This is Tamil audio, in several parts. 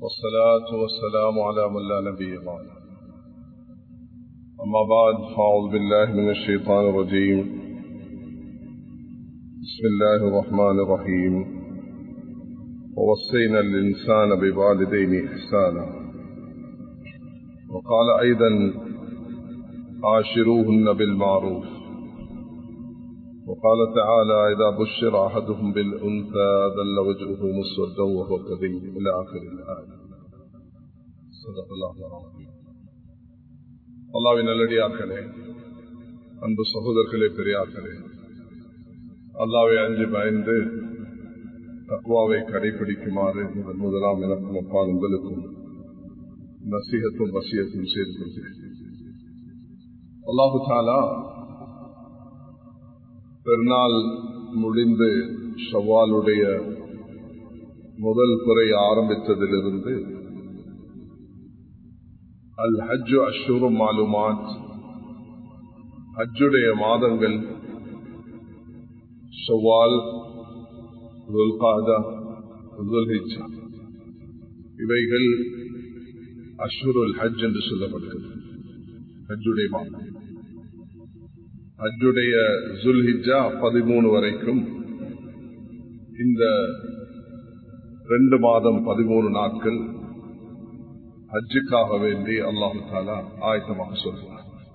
والصلاة والسلام على من لا نبي بعده أما بعد فأعوذ بالله من الشيطان الرجيم بسم الله الرحمن الرحيم ووصينا الإنسان بوالدين إحسانا وقال أيضا عاشروهن بالمعروف وقال تعالى إذا بشر أحدهم بالأنثى ذل وجهه مسودا وهو كظيم إلى آخر الآية صدق الله العظيم அல்லாவின் நல்லடியார்களே அன்பு சகோதரர்களே பெரியார்களே அல்லாவை அஞ்சு பயந்து தக்குவாவை கடைபிடிக்குமாறு முதல் முதலாம் எனக்கும் அப்பா உங்களுக்கும் நசீகத்தும் வசியத்தும் செய்து கொள்கிறேன் அல்லாஹு தாலா பெருநாள் முடிந்து ஷவாலுடைய முதல் குறை ஆரம்பித்ததிலிருந்து அல் ஹஜ்ஜு அஷூரு மாலுமாத் ஹஜ்ஜுடைய மாதங்கள் ஷவால் இவைகள் அஷூருல் ஹஜ் என்று சொல்லப்படுகிறது ஹஜ்ஜுடைய மாதம் ஹஜ்ஜுடைய ஜுல்ஹிஜா பதிமூணு வரைக்கும் இந்த ரெண்டு மாதம் பதிமூணு நாட்கள் ஹஜ்ஜுக்காக வேண்டி அல்லாஹு தாலா ஆயத்தமாக சொல்கிறார்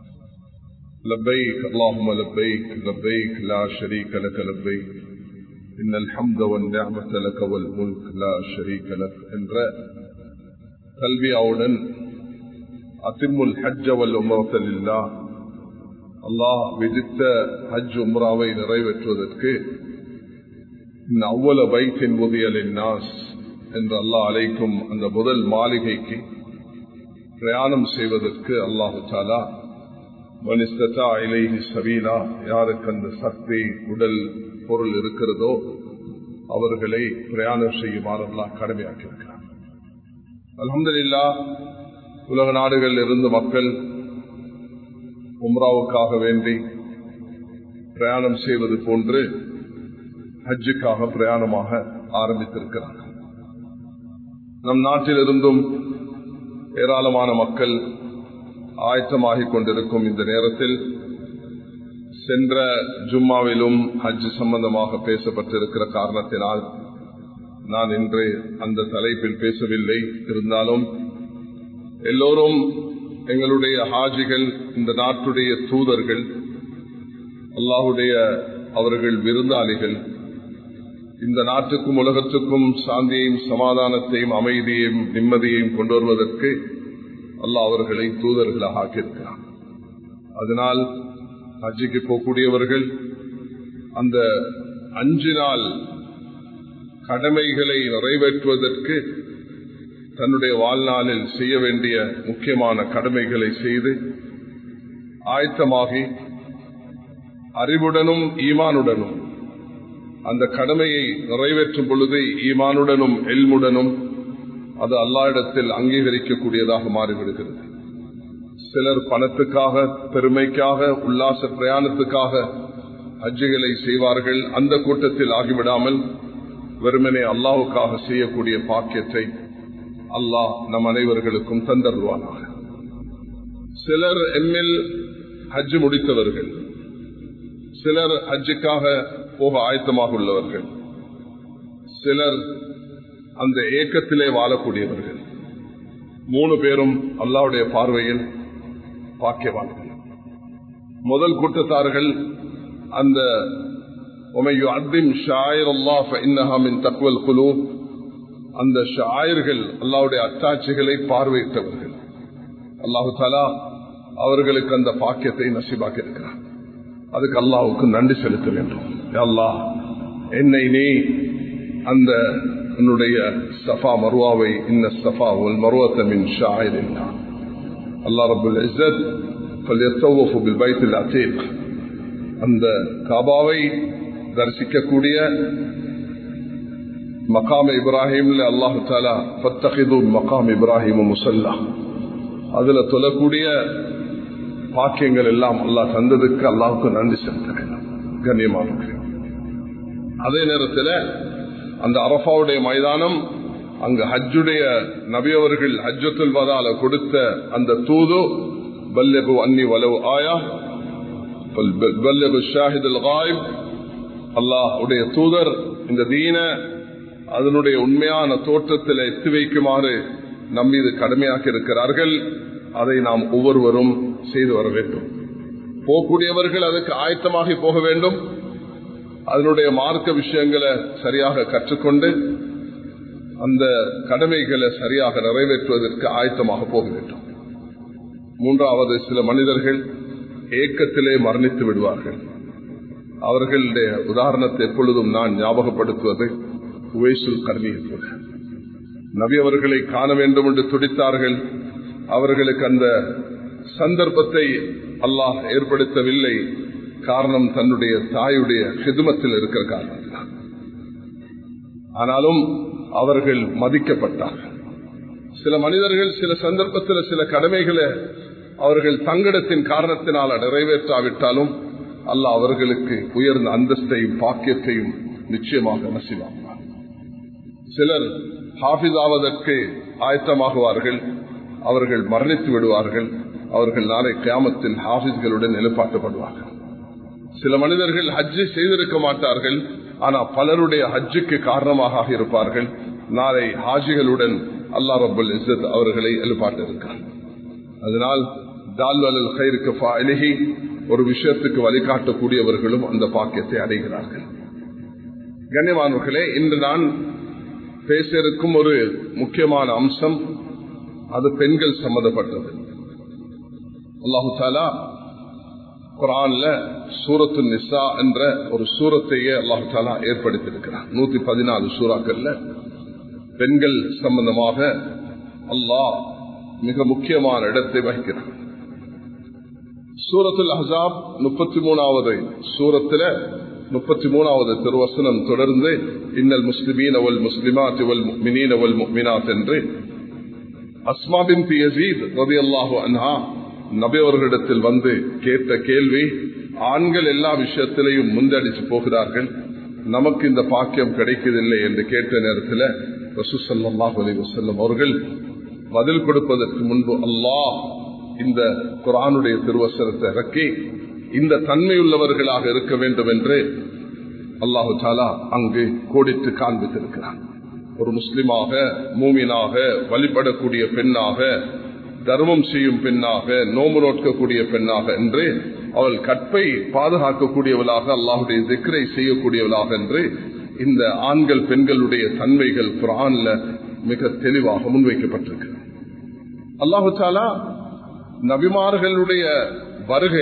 لبيك اللهم لبيك لبيك لا شريك لك لبيك إن الحمد والنعمة لك والملك لا شريك لك என்ற கல்வியாவுடன் அத்திமுல் ஹஜ்ஜ வல் உமரத்தலில்லா அல்லாஹ் விதித்த ஹஜ் உம்ராவை நிறைவேற்றுவதற்கு அவ்வள பைக்கின் முதியலின் நாஸ் என்று அல்லாஹ் அழைக்கும் அந்த முதல் மாளிகைக்கு பிரயாணம் செய்வதற்கு அல்லாஹு தாலா மனிஸ்தா இலைஹி சபீலா யாருக்கு அந்த சக்தி உடல் பொருள் இருக்கிறதோ அவர்களை பிரயாணம் செய்யுமாறு அல்லாஹ் கடமையாக்கியிருக்கிறார் அலமதுல்லா உலக நாடுகளில் இருந்து மக்கள் உம்ராவுக்காக வேண்டி பிரயாணம் செய்வது போன்று ஹஜ்ஜுக்காக பிரயாணமாக ஆரம்பித்திருக்கிறார்கள் நம் நாட்டிலிருந்தும் ஏராளமான மக்கள் ஆயத்தமாகிக் கொண்டிருக்கும் இந்த நேரத்தில் சென்ற ஜும்மாவிலும் ஹஜ் சம்பந்தமாக பேசப்பட்டிருக்கிற காரணத்தினால் நான் இன்று அந்த தலைப்பில் பேசவில்லை இருந்தாலும் எல்லோரும் எங்களுடைய ஹாஜிகள் இந்த நாட்டுடைய தூதர்கள் அல்லாஹுடைய அவர்கள் விருந்தாளிகள் இந்த நாட்டுக்கும் உலகத்துக்கும் சாந்தியையும் சமாதானத்தையும் அமைதியையும் நிம்மதியையும் கொண்டு வருவதற்கு அல்லாஹ் அவர்களை தூதர்களாக ஆக்கியிருக்கிறார் அதனால் ஹஜ்ஜிக்கு போகக்கூடியவர்கள் அந்த அஞ்சு நாள் கடமைகளை நிறைவேற்றுவதற்கு தன்னுடைய வாழ்நாளில் செய்ய வேண்டிய முக்கியமான கடமைகளை செய்து ஆயத்தமாகி அறிவுடனும் ஈமானுடனும் அந்த கடமையை நிறைவேற்றும் பொழுது ஈமானுடனும் எல்முடனும் அது அல்லாயிடத்தில் அங்கீகரிக்கக்கூடியதாக மாறிவிடுகிறது சிலர் பணத்துக்காக பெருமைக்காக உல்லாச பிரயாணத்துக்காக ஹஜ்ஜுகளை செய்வார்கள் அந்த கூட்டத்தில் ஆகிவிடாமல் வெறுமனே அல்லாவுக்காக செய்யக்கூடிய பாக்கியத்தை அல்லாஹ் நம் அனைவர்களுக்கும் தந்தருவானாக சிலர் எம்மில் ஹஜ் முடித்தவர்கள் சிலர் ஹஜ்ஜுக்காக போக ஆயத்தமாக உள்ளவர்கள் சிலர் அந்த ஏக்கத்திலே வாழக்கூடியவர்கள் மூணு பேரும் அல்லாவுடைய பார்வையில் பாக்கியவான்கள் முதல் கூட்டத்தார்கள் அந்த அந்த ஷாயர்கள் அல்லாவுடைய அத்தாட்சிகளை பார்வையிட்டவர்கள் அல்லாஹு தாலா அவர்களுக்கு அந்த பாக்கியத்தை நசிபாக்கி இருக்கிறார் அதுக்கு அல்லாவுக்கு நன்றி செலுத்த வேண்டும் அல்லாஹ் என்னை நீ அந்த என்னுடைய சஃபா மருவாவை இன்ன சஃபா உல் மருவத்தமின் ஷாயர் என்றான் அல்லா ரபுல் இஸ்ஸத் فليتوف بالبيت العتيق அந்த காபாவை தரிசிக்கக்கூடிய மகாம் இப்ராஹிம்ல அல்லாஹு தாலா பத்தகிது மகாம் இப்ராஹிம் முசல்லா அதுல தொழக்கூடிய பாக்கியங்கள் எல்லாம் அல்லாஹ் தந்ததுக்கு அல்லாவுக்கு நன்றி செலுத்த வேண்டும் கண்ணியமான அதே நேரத்தில் அந்த அரபாவுடைய மைதானம் அங்கு ஹஜ்ஜுடைய நபியவர்கள் ஹஜ்ஜத்துல் வதால கொடுத்த அந்த தூது பல்லகு அன்னி வலவு ஆயா பல்லகு ஷாஹிதுல் காயிப் அல்லாஹ் உடைய தூதர் இந்த தீன அதனுடைய உண்மையான தோற்றத்தில் எத்தி வைக்குமாறு நம்மீது கடமையாக்கி இருக்கிறார்கள் அதை நாம் ஒவ்வொருவரும் செய்து வர வேண்டும் போகக்கூடியவர்கள் அதுக்கு ஆயத்தமாகி போக வேண்டும் அதனுடைய மார்க்க விஷயங்களை சரியாக கற்றுக்கொண்டு அந்த கடமைகளை சரியாக நிறைவேற்றுவதற்கு ஆயத்தமாக போக வேண்டும் மூன்றாவது சில மனிதர்கள் ஏக்கத்திலே மரணித்து விடுவார்கள் அவர்களுடைய உதாரணத்தை எப்பொழுதும் நான் ஞாபகப்படுத்துவது உவேசுல் கர்மியத்தில் நபி அவர்களை காண வேண்டும் என்று துடித்தார்கள் அவர்களுக்கு அந்த சந்தர்ப்பத்தை அல்லாஹ் ஏற்படுத்தவில்லை காரணம் தன்னுடைய தாயுடைய ஹிதுமத்தில் இருக்கிற காரணம் ஆனாலும் அவர்கள் மதிக்கப்பட்டார்கள் சில மனிதர்கள் சில சந்தர்ப்பத்தில் சில கடமைகளை அவர்கள் தங்கடத்தின் காரணத்தினால் நிறைவேற்றாவிட்டாலும் அல்ல அவர்களுக்கு உயர்ந்த அந்தஸ்தையும் பாக்கியத்தையும் நிச்சயமாக நசிவாக்குவார் சிலர் ஹாஃபிஸ் ஆவதற்கு ஆயத்தமாகுவார்கள் அவர்கள் மரணித்து விடுவார்கள் அவர்கள் நாளை கிராமத்தில் ஹாஃபிஸ்களுடன் எழுப்பாட்டப்படுவார்கள் சில மனிதர்கள் ஹஜ்ஜை செய்திருக்க மாட்டார்கள் ஆனா பலருடைய ஹஜ்ஜுக்கு காரணமாக இருப்பார்கள் நாளை ஹாஜிகளுடன் அல்லா ரபுல் இசத் அவர்களை எழுப்பாட்ட இருக்கார் அதனால் தால்வலல் கயிறுக்கு அழகி ஒரு விஷயத்துக்கு வழிகாட்டக்கூடியவர்களும் அந்த பாக்கியத்தை அடைகிறார்கள் கண்ணியமானவர்களே இன்று நான் பேச இருக்கும் ஒரு முக்கியமான அம்சம் அது பெண்கள் சம்பந்தப்பட்டது அல்லாஹு தாலா குரான்ல சூரத்து நிசா என்ற ஒரு சூரத்தையே அல்லாஹு தாலா ஏற்படுத்தியிருக்கிறார் நூத்தி பதினாலு சூறாக்கள்ல பெண்கள் சம்பந்தமாக அல்லாஹ் மிக முக்கியமான இடத்தை வகிக்கிறார் சூரத்துல் அஹாப் முப்பத்தி மூணாவது சூரத்துல முப்பத்தி மூணாவது திருவசனம் தொடர்ந்து இன்னல் முஸ்லிமீன் அவல் முஸ்லிமாத் இவல் மினீன் அவல் மினாத் என்று அஸ்மாபின் பியசீத் ரவி அல்லாஹு அன்ஹா நபியவர்களிடத்தில் வந்து கேட்ட கேள்வி ஆண்கள் எல்லா விஷயத்திலையும் முந்தடிச்சு போகிறார்கள் நமக்கு இந்த பாக்கியம் கிடைக்கவில்லை என்று கேட்ட நேரத்தில் ரசூசல்லாஹு அலி வசல்லம் அவர்கள் பதில் கொடுப்பதற்கு முன்பு அல்லாஹ் இந்த குரானுடைய திருவசனத்தை இறக்கி இந்த தன்மையுள்ளவர்களாக இருக்க வேண்டும் என்று அல்லாஹு சாலா அங்கு கோடிட்டு காண்பித்திருக்கிறான் ஒரு முஸ்லிமாக மூமினாக வழிபடக்கூடிய பெண்ணாக தர்மம் செய்யும் பெண்ணாக நோம்பு நோட்கக்கூடிய பெண்ணாக என்று அவள் கற்பை பாதுகாக்கக்கூடியவளாக அல்லாஹுடைய திக்கரை செய்யக்கூடியவளாக என்று இந்த ஆண்கள் பெண்களுடைய தன்மைகள் குரான்ல மிக தெளிவாக முன்வைக்கப்பட்டிருக்கு அல்லாஹு சாலா நபிமார்களுடைய வருகை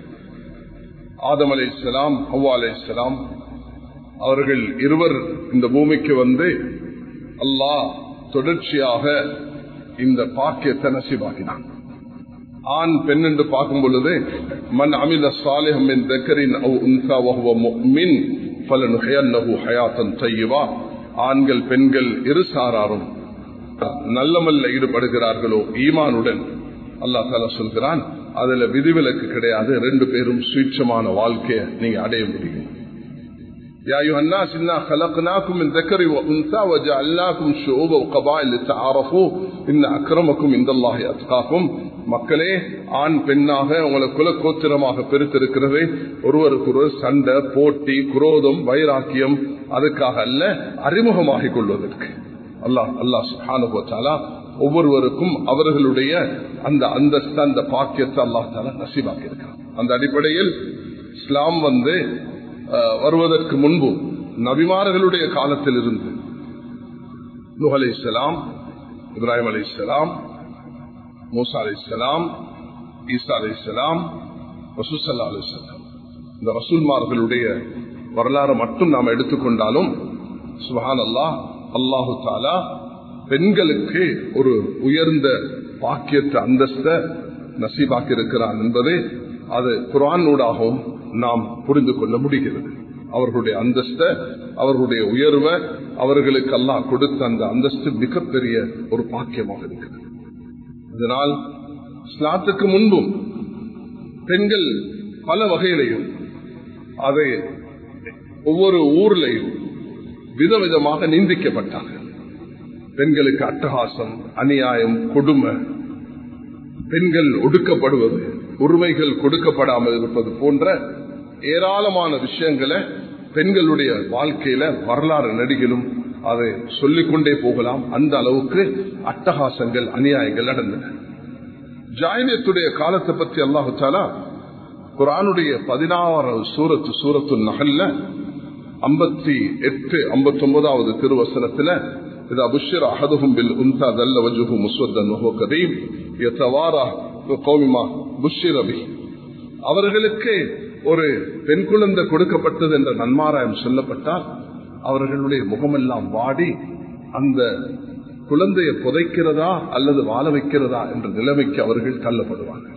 ஆதம் அலை இஸ்லாம் ஹவ்வா அலை இஸ்லாம் அவர்கள் இருவர் இந்த பூமிக்கு வந்து அல்லாஹ் தொடர்ச்சியாக இந்த பாக்கியத்தை நசிவாக்கினான் ஆண் பெண் என்று பார்க்கும் பொழுது மன் அமில சாலிஹம் மின் தக்கரின் அவ் உன்சா வஹுவ முஃமின் ஃபலனுஹயன்னஹு ஹயாத்தன் தய்யிபா ஆண்கள் பெண்கள் இரு சாராரும் நல்லமல்ல ஈடுபடுகிறார்களோ ஈமானுடன் அல்லா தாலா சொல்கிறான் அதுல விதிவிலக்கு கிடையாது ரெண்டு பேரும் சுயட்சமான வாழ்க்கையை நீங்க அடைய முடியும் يا أيها الناس إنا خلقناكم من ذكر وأنثى وجعلناكم شعوبا وقبائل لتعارفوا إن أكرمكم عند الله أتقاكم மக்களே ஆண் பெண்ணாக உங்களை குல கோத்திரமாக பிரித்திருக்கிறது ஒருவருக்கு ஒருவர் சண்டை போட்டி குரோதம் வைராக்கியம் அதுக்காக அல்ல அறிமுகமாகிக் கொள்வதற்கு அல்லாஹ் அல்லாஹ் சுஹானுபத்தாலா ஒவ்வொருவருக்கும் அவர்களுடைய அந்த அந்தஸ்து அந்த பாக்கியத்தை அல்லாஹ் தாலா நசீபாக்கி இருக்கான் அந்த அடிப்படையில் இஸ்லாம் வந்து வருவதற்கு முன்பு நபிமார்களுடைய காலத்தில் இருந்து நூஹ் அலி இஸ்லாம் இப்ராஹிம் அலி இஸ்லாம் மூசா அலி இஸ்லாம் ஈசா அலி இஸ்லாம் ரசூசல்லா அலி இஸ்லாம் இந்த ரசூல்மார்களுடைய வரலாறு மட்டும் நாம் எடுத்துக்கொண்டாலும் சுபஹான் அல்லாஹ் அல்லாஹு தாலா பெண்களுக்கு ஒரு உயர்ந்த பாக்கியத்தை அந்தஸ்த நசீபாக்கி இருக்கிறான் என்பது அது குரானூடாகவும் நாம் புரிந்து கொள்ள முடிகிறது அவர்களுடைய அந்தஸ்த அவர்களுடைய உயர்வை அவர்களுக்கு எல்லாம் கொடுத்த அந்த அந்தஸ்து மிகப்பெரிய ஒரு பாக்கியமாக இருக்கிறது இதனால் ஸ்லாத்துக்கு முன்பும் பெண்கள் பல வகையிலையும் அதை ஒவ்வொரு ஊர்லையும் விதவிதமாக நிந்திக்கப்பட்டார்கள் பெண்களுக்கு அட்டகாசம் அநியாயம் கொடுமை பெண்கள் ஒடுக்கப்படுவது உரிமைகள் கொடுக்கப்படாமல் இருப்பது போன்ற ஏராளமான விஷயங்களை பெண்களுடைய வாழ்க்கையில வரலாறு நடிகளும் அதை சொல்லிக்கொண்டே போகலாம் அந்த அளவுக்கு அட்டகாசங்கள் அநியாயங்கள் நடந்தன ஜாயினியத்துடைய காலத்தை பற்றி அல்லாஹாலா குரானுடைய பதினாறாவது சூரத்து சூரத்து நகல்ல ஐம்பத்தி எட்டு ஐம்பத்தி ஒன்பதாவது திருவசனத்துல இது அபுஷர் அஹதுகும் பில் உந்தா தல்ல வஜுகு முஸ்வத்தன் கதீம் யத்தவாரா கௌமிமா புஷிர் அபி அவர்களுக்கு ஒரு பெண் குழந்தை கொடுக்கப்பட்டது என்ற நன்மாராயம் சொல்லப்பட்டால் அவர்களுடைய முகமெல்லாம் வாடி அந்த குழந்தையை புதைக்கிறதா அல்லது வாழ வைக்கிறதா என்ற நிலைமைக்கு அவர்கள் தள்ளப்படுவார்கள்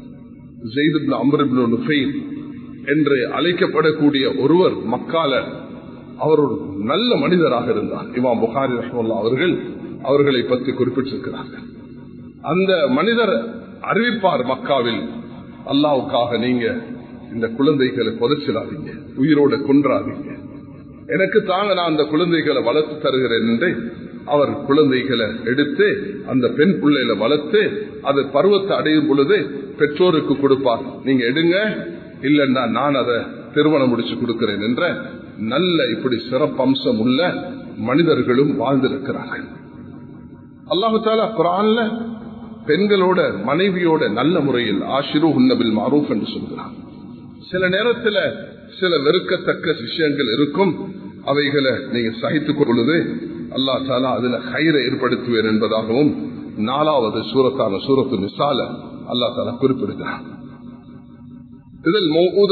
என்று அழைக்கப்படக்கூடிய ஒருவர் மக்கால அவர் ஒரு நல்ல மனிதராக இருந்தார் இமாம் புகாரி ரஹமுல்லா அவர்கள் அவர்களை பற்றி குறிப்பிட்டிருக்கிறார்கள் அந்த மனிதர் அறிவிப்பார் மக்காவில் அல்லாவுக்காக நீங்க இந்த குழந்தைகளை புதைச்சிடாதீங்க உயிரோட கொன்றாதீங்க எனக்கு தாங்க நான் அந்த குழந்தைகளை வளர்த்து தருகிறேன் என்று அவர் குழந்தைகளை எடுத்து அந்த பெண் பிள்ளையில வளர்த்து அது பருவத்தை அடையும் பொழுது பெற்றோருக்கு கொடுப்பார் நீங்க எடுங்க இல்லைன்னா நான் அதை திருமணம் முடிச்சு கொடுக்கிறேன் என்ற நல்ல இப்படி சிறப்பம்சம் உள்ள மனிதர்களும் வாழ்ந்திருக்கிறார்கள் அல்லாஹு தாலா குரான்ல பெண்களோட மனைவியோட நல்ல முறையில் ஆஷிரு உன்னபில் மாரூப் என்று சொல்கிறார் சில நேரத்தில் சில வெறுக்கத்தக்க விஷயங்கள் இருக்கும் அவைகளை நீங்க சகித்துக் கொள்வது அல்லா தாலா அதுல கயிறை ஏற்படுத்துவேன் என்பதாகவும் நாலாவது சூரத்தான சூரத்து நிசால அல்லா தாலா குறிப்பிடுகிறார் இதில்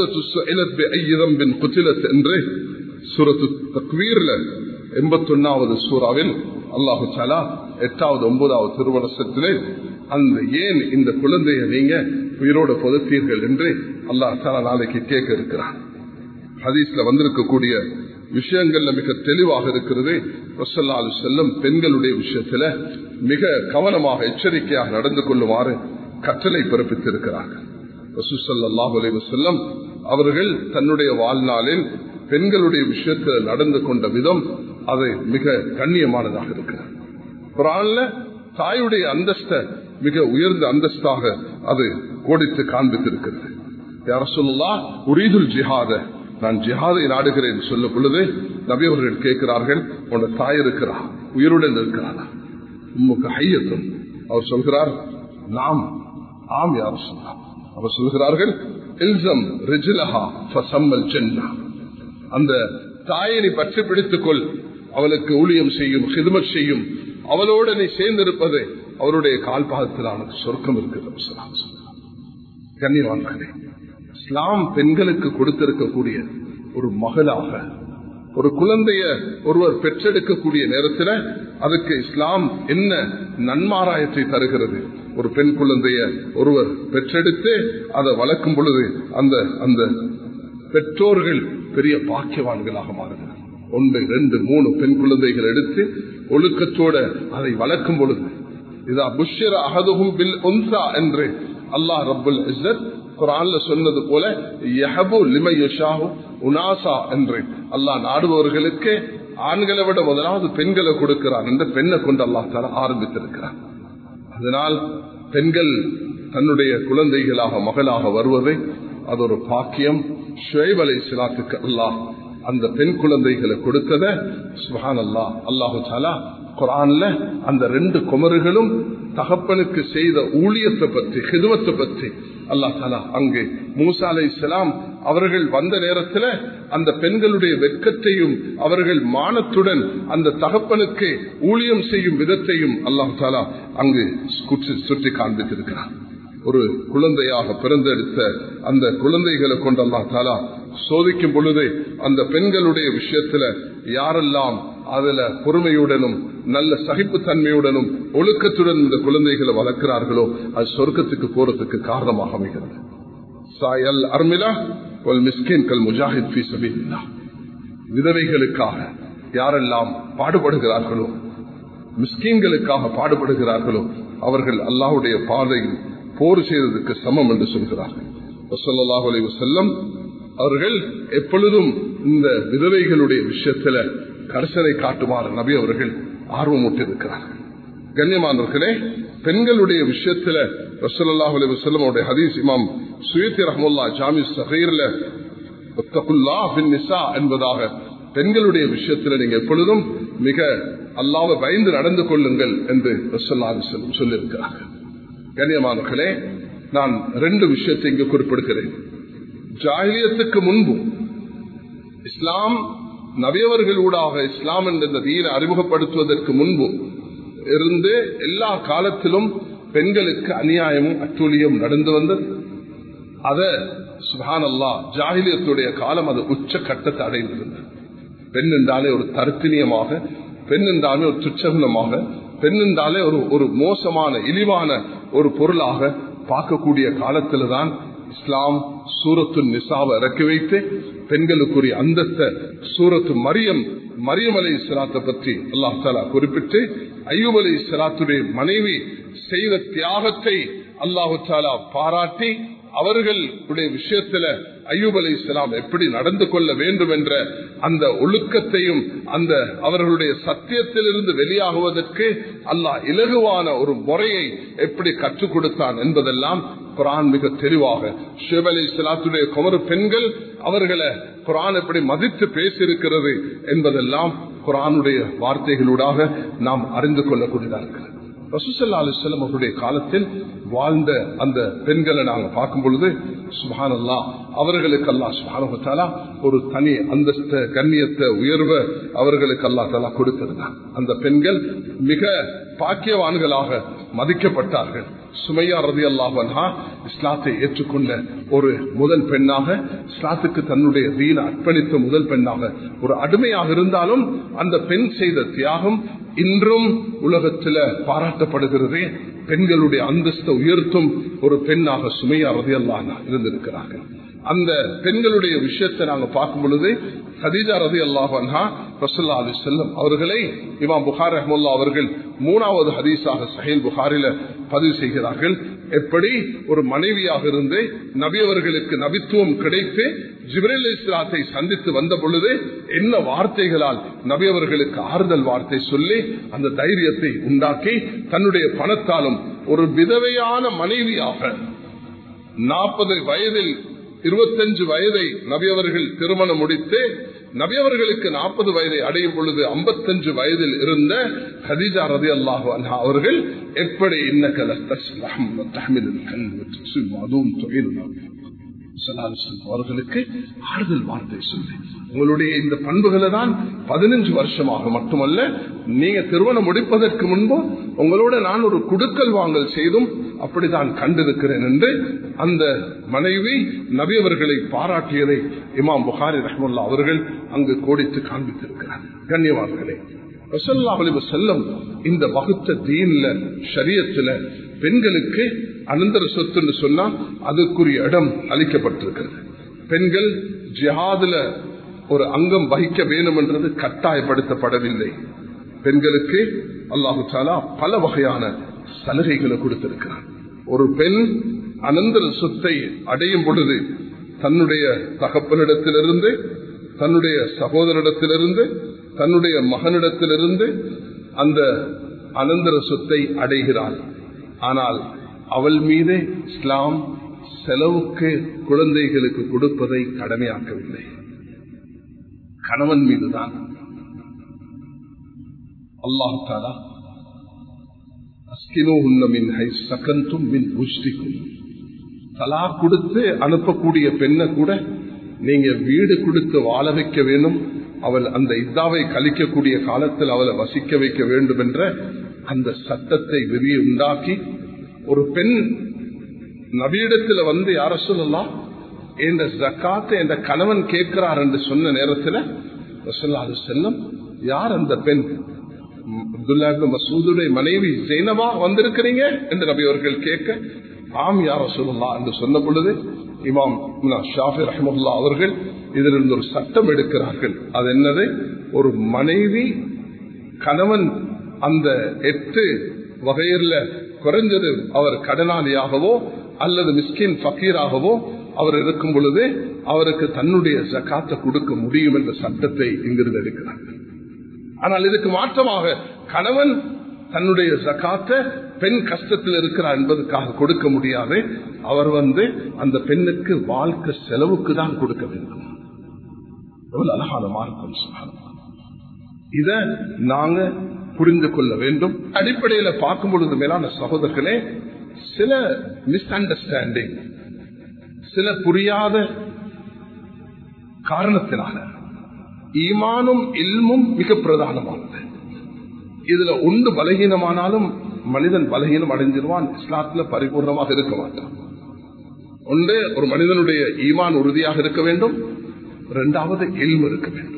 என்று சூரத்து தக்வீர்ல எண்பத்தி ஒன்னாவது சூறாவில் அல்லாஹு சாலா எட்டாவது ஒன்பதாவது திருவனசத்திலே அந்த ஏன் இந்த குழந்தைய நீங்க உயிரோட புதத்தீர்கள் என்று அல்லாஹ் தாலா நாளைக்கு கேட்க இருக்கிறார் ஹதீஸ்ல வந்திருக்கக்கூடிய விஷயங்கள்ல மிக தெளிவாக இருக்கிறது ரசல்லாலு செல்லம் பெண்களுடைய விஷயத்துல மிக கவனமாக எச்சரிக்கையாக நடந்து கொள்ளுமாறு கட்டளை பிறப்பித்திருக்கிறார்கள் ரசூசல்லாஹு செல்லம் அவர்கள் தன்னுடைய வாழ்நாளில் பெண்களுடைய விஷயத்தில் நடந்து கொண்ட விதம் அது மிக கண்ணியமானதாக இருக்கிறது குரான்ல தாயுடைய அந்தஸ்த மிக உயர்ந்த அந்தஸ்தாக அது கோடித்து காண்பித்திருக்கிறது யார சொல்லலாம் உரீதுல் ஜிஹாத நான் ஜிஹாதை நாடுகிறேன் சொல்ல பொழுது நபி அவர்கள் கேட்கிறார்கள் உன்னோட தாய் இருக்கிறா உயிருடன் இருக்கிறாரா உமக்கு ஐயத்தும் அவர் சொல்கிறார் நாம் ஆம் யார் சொல்லலாம் அவர் சொல்கிறார்கள் இல்சம் ரிஜிலஹா ஃபசம்மல் சென்னா அந்த தாயை நீ பற்றி பிடித்துக்கொள் அவளுக்கு ஊழியம் செய்யும் ஹிதுமத் செய்யும் அவளோட நீ சேர்ந்திருப்பது அவருடைய கால்பாகத்தில் அவனுக்கு சொர்க்கம் இருக்கிறது கண்ணியவான்களே இஸ்லாம் பெண்களுக்கு கொடுத்திருக்கக்கூடிய ஒரு மகளாக ஒரு குழந்தைய ஒருவர் பெற்றெடுக்கக்கூடிய நேரத்தில் அதுக்கு இஸ்லாம் என்ன நன்மாராயத்தை தருகிறது ஒரு பெண் குழந்தைய ஒருவர் பெற்றெடுத்து அதை வளர்க்கும் பொழுது அந்த அந்த பெற்றோர்கள் பெரிய பாக்கியவான்களாக மாறுகிறார் ஒன்று ரெண்டு மூணு பெண் குழந்தைகள் எடுத்து ஒழுக்கத்தோட அதை வளர்க்கும் பொழுது இதா புஷ்யர் அகதுகும் பில் ஒன்சா என்று அல்லாஹ் ரபுல் இஸ்ஸத் குரான்ல சொன்னது போல யஹபு லிமையஷாஹு உனாசா என்று அல்லாஹ் நாடுபவர்களுக்கு ஆண்களை விட முதலாவது பெண்களை கொடுக்கிறான் என்று பெண்ணை கொண்டு அல்லாஹ் தர ஆரம்பித்திருக்கிறார் அதனால் பெண்கள் தன்னுடைய குழந்தைகளாக மகளாக வருவது அது ஒரு பாக்கியம் ஷுவைப் அலை சிலாத்துக்கு அல்லாஹ் அந்த பெண் குழந்தைகளை கொடுத்தத சுஹான் அல்லா அல்லாஹு சாலா குரான்ல அந்த ரெண்டு குமர்களும் தகப்பனுக்கு செய்த ஊழியத்தை பற்றி ஹிதுவத்தை பற்றி அல்லா தாலா அங்கு மூசா அலை இஸ்லாம் அவர்கள் வந்த நேரத்தில் அந்த பெண்களுடைய வெட்கத்தையும் அவர்கள் மானத்துடன் அந்த தகப்பனுக்கு ஊழியம் செய்யும் விதத்தையும் அல்லாஹ் தாலா அங்கு சுற்றி காண்பித்திருக்கிறார் ஒரு குழந்தையாக பிறந்தெடுத்த அந்த குழந்தைகளை கொண்டு அல்லா தாலா சோதிக்கும் பொழுது அந்த பெண்களுடைய விஷயத்துல யாரெல்லாம் அதுல பொறுமையுடனும் நல்ல சகிப்பு தன்மையுடனும் ஒழுக்கத்துடன் இந்த குழந்தைகளை வளர்க்கிறார்களோ அது சொர்க்கத்துக்கு போறதுக்கு காரணமாக அமைகிறது சாயல் அர்மிலா மிஸ்கின் கல் முஜாஹித் பி சபீல்லா விதவைகளுக்காக யாரெல்லாம் பாடுபடுகிறார்களோ மிஸ்கீன்களுக்காக பாடுபடுகிறார்களோ அவர்கள் அல்லாஹுடைய பாதையில் போர் செய்ததற்கு சமம் என்று சொல்கிறார்கள் செல்லம் அவர்கள் எப்பொழுதும் இந்த விதவைகளுடைய விஷயத்துல கரிசனை காட்டுமாறு நபி அவர்கள் ஆர்வமூட்டிருக்கிறார்கள் கண்ணியமானவர்களே பெண்களுடைய விஷயத்துல ரசூலுல்லாஹி அலைஹி வஸல்லம் அவருடைய ஹதீஸ் இமாம் சுயத்தி ரஹ்முல்லா ஜாமி சஹீர்ல வத்தகுல்லாஹ் பின் நிசா என்பதாக பெண்களுடைய விஷயத்துல நீங்க எப்பொழுதும் மிக அல்லாஹ்வை பயந்து நடந்து கொள்ளுங்கள் என்று ரசூலுல்லாஹி அலைஹி வஸல்லம் சொல்லியிருக்கிறார்கள் கண்ணியமானவர்களே நான் ரெண்டு விஷயத்தை இங்கு குறிப்பிடுகிறேன் ஜாகிலியத்துக்கு முன்பு இஸ்லாம் நவியவர்களூடாக இஸ்லாம் என்ற இந்த தீனை அறிமுகப்படுத்துவதற்கு முன்பு இருந்து எல்லா காலத்திலும் பெண்களுக்கு அநியாயமும் அட்டூழியம் நடந்து வந்தது அத சுபான் அல்லா ஜாகிலியத்துடைய காலம் அது உச்ச கட்டத்தை அடைந்திருந்தது பெண் என்றாலே ஒரு தர்த்தினியமாக பெண் என்றாலே ஒரு துச்சகுணமாக பெண் என்றாலே ஒரு ஒரு மோசமான இழிவான ஒரு பொருளாக பார்க்கக்கூடிய காலத்துல தான் இஸ்லாம் சூரத்து நிசாவை இறக்கி வைத்து பெண்களுக்குரிய அந்தஸ்த சூரத்து மரியம் மரியம் அலை இஸ்லாத்தை பற்றி அல்லாஹ் தாலா குறிப்பிட்டு ஐயூப் அலி இஸ்லாத்துடைய மனைவி செய்த தியாகத்தை அல்லாஹு தாலா பாராட்டி அவர்களுடைய விஷயத்துல ஐயூப் அலி இஸ்லாம் எப்படி நடந்து கொள்ள வேண்டும் என்ற அந்த ஒழுக்கத்தையும் அந்த அவர்களுடைய சத்தியத்திலிருந்து வெளியாகுவதற்கு அல்லாஹ் இலகுவான ஒரு முறையை எப்படி கற்றுக் கொடுத்தான் என்பதெல்லாம் குரான் மிக தெளிவாக ஷேப் அலி இஸ்லாத்துடைய குமரு பெண்கள் அவர்களை குரான் எப்படி மதித்து பேசியிருக்கிறது என்பதெல்லாம் குரானுடைய வார்த்தைகளூடாக நாம் அறிந்து கொள்ளக்கூடியதாக இருக்கிறது ரசூசல்லா அலிஸ்லம் அவருடைய காலத்தில் வாழ்ந்த அந்த பெண்களை நாங்கள் பார்க்கும் பொழுது சுபானல்லா அவர்களுக்கு அல்லா சுபானுத்தாலா ஒரு தனி அந்தஸ்த கண்ணியத்தை உயர்வை அவர்களுக்கு அல்லா தலா கொடுத்திருந்தார் அந்த பெண்கள் மிக பாக்கியவான்களாக மதிக்கப்பட்டார்கள் சுமையா ரதி அல்லாஹா இஸ்லாத்தை ஏற்றுக்கொண்ட ஒரு முதல் பெண்ணாக இஸ்லாத்துக்கு தன்னுடைய வீண அர்ப்பணித்த முதல் பெண்ணாக ஒரு அடிமையாக இருந்தாலும் அந்த பெண் செய்த தியாகம் இன்றும் உலகத்தில் பாராட்டப்படுகிறது பெண்களுடைய அந்தஸ்தை உயர்த்தும் ஒரு பெண்ணாக சுமையா ரதி அல்லாஹா இருந்திருக்கிறார்கள் அந்த பெண்களுடைய விஷயத்தை நாங்கள் பார்க்கும் பொழுது ஹதீஜா ரதி அல்லாஹா ரசுல்லா அலி செல்லம் அவர்களை இமாம் புகார் அஹமுல்லா அவர்கள் மூணாவது ஹதீஸாக சஹீல் புகாரில பதிவு செய்கிறார்கள் எப்படி ஒரு மனைவியாக இருந்து நபி அவர்களுக்கு நபித்துவம் கிடைத்து ஜிப்ரேல் இஸ்லாத்தை சந்தித்து வந்த பொழுது என்ன வார்த்தைகளால் நபி அவர்களுக்கு ஆறுதல் வார்த்தை சொல்லி அந்த தைரியத்தை உண்டாக்கி தன்னுடைய பணத்தாலும் ஒரு விதவையான மனைவியாக நாற்பது வயதில் இருபத்தஞ்சு வயதை நபியவர்கள் திருமணம் முடித்து நபியவர்களுக்கு நாற்பது வயதை அடையும் பொழுது ஐம்பத்தஞ்சு வயதில் இருந்த ஹதிஜா ரதி அல்லாஹு அன்ஹா அவர்கள் எப்படி அவர்களுக்கு ஆறுதல் வார்த்தை சொல்லி உங்களுடைய இந்த பண்புகளை தான் பதினஞ்சு வருஷமாக மட்டுமல்ல நீங்க திருமணம் முடிப்பதற்கு முன்பு உங்களோட நான் ஒரு குடுக்கல் வாங்கல் செய்தும் அப்படித்தான் கண்டிருக்கிறேன் என்று அந்த மனைவி நபியவர்களை பாராட்டியதை இமாம் புகாரி ரஹமுல்லா அவர்கள் அங்கு கோடித்து காண்பித்திருக்கிறார் கண்ணியவான்களே செல்லம் இந்த வகுத்த தீன்ல சரியத்துல பெண்களுக்கு அனந்தர சொத்துன்னு சொன்னா அதுக்குரிய இடம் அளிக்கப்பட்டிருக்கிறது பெண்கள் ஜிஹாதுல ஒரு அங்கம் வகிக்க வேணும் என்றது கட்டாயப்படுத்தப்படவில்லை பெண்களுக்கு அல்லாஹு சாலா பல வகையான சலுகைகளை கொடுத்திருக்கிறார் ஒரு பெண் அனந்தர சொத்தை அடையும் பொழுது தன்னுடைய தகப்பனிடத்திலிருந்து தன்னுடைய சகோதரிடத்திலிருந்து தன்னுடைய மகனிடத்திலிருந்து அந்த அனந்தர சொத்தை அடைகிறாள் ஆனால் அவள் மீது இஸ்லாம் செலவுக்கு குழந்தைகளுக்கு கொடுப்பதை கடமையாக்கவில்லை கணவன் மீதுதான் அல்லாஹு தாலா தலா கொடுத்து அனுப்பக்கூடிய பெண்ணை கூட நீங்க வீடு கொடுத்து வாழ வைக்க வேண்டும் அவள் அந்த இதாவை கழிக்கக்கூடிய காலத்தில் அவளை வசிக்க வைக்க வேண்டும் என்ற அந்த சட்டத்தை விரிய உண்டாக்கி ஒரு பெண் நபியிடத்துல வந்து யார சொல்லலாம் இந்த ஜக்காத்தை என்ற கணவன் கேட்கிறார் என்று சொன்ன நேரத்தில் அது செல்லம் யார் அந்த பெண் அப்துல்லா மசூதுடைய மனைவி ஜெயினவா வந்திருக்கிறீங்க என்று நபி அவர்கள் கேட்க ஆம் யார சொல்லலாம் என்று சொன்ன பொழுது இமாம் ஷாஃபி ரஹமுல்லா அவர்கள் இதிலிருந்து ஒரு சட்டம் எடுக்கிறார்கள் அது என்னது ஒரு மனைவி கணவன் அந்த எட்டு வகையில குறைஞ்சது அவர் கடனாளியாகவோ அல்லது மிஸ்கின் பக்கீராகவோ அவர் இருக்கும் பொழுது அவருக்கு தன்னுடைய ஜக்காத்தை கொடுக்க முடியும் என்ற சட்டத்தை இங்கிருந்து எடுக்கிறார்கள் ஆனால் இதுக்கு மாற்றமாக கணவன் தன்னுடைய ஜக்காத்தை பெண் கஷ்டத்தில் இருக்கிறார் என்பதற்காக கொடுக்க முடியாது அவர் வந்து அந்த பெண்ணுக்கு வாழ்க்கை செலவுக்கு தான் கொடுக்க வேண்டும் எவ்வளவு அழகான மார்க்கம் சுகாதாரம் இத நாங்க புரிந்து கொள்ள வேண்டும் அடிப்படையில பார்க்கும் பொழுது மேலான சகோதரர்களே சில மிஸ் அண்டர்ஸ்டாண்டிங் சில புரியாத காரணத்தினால ஈமானும் இல்மும் மிக பிரதானமானது இதுல ஒன்று பலகீனமானாலும் மனிதன் பலகீனம் அடைஞ்சிருவான் இஸ்லாத்துல பரிபூர்ணமாக இருக்க மாட்டான் ஒன்று ஒரு மனிதனுடைய ஈமான் உறுதியாக இருக்க வேண்டும் இரண்டாவது இல்மு இருக்க வேண்டும்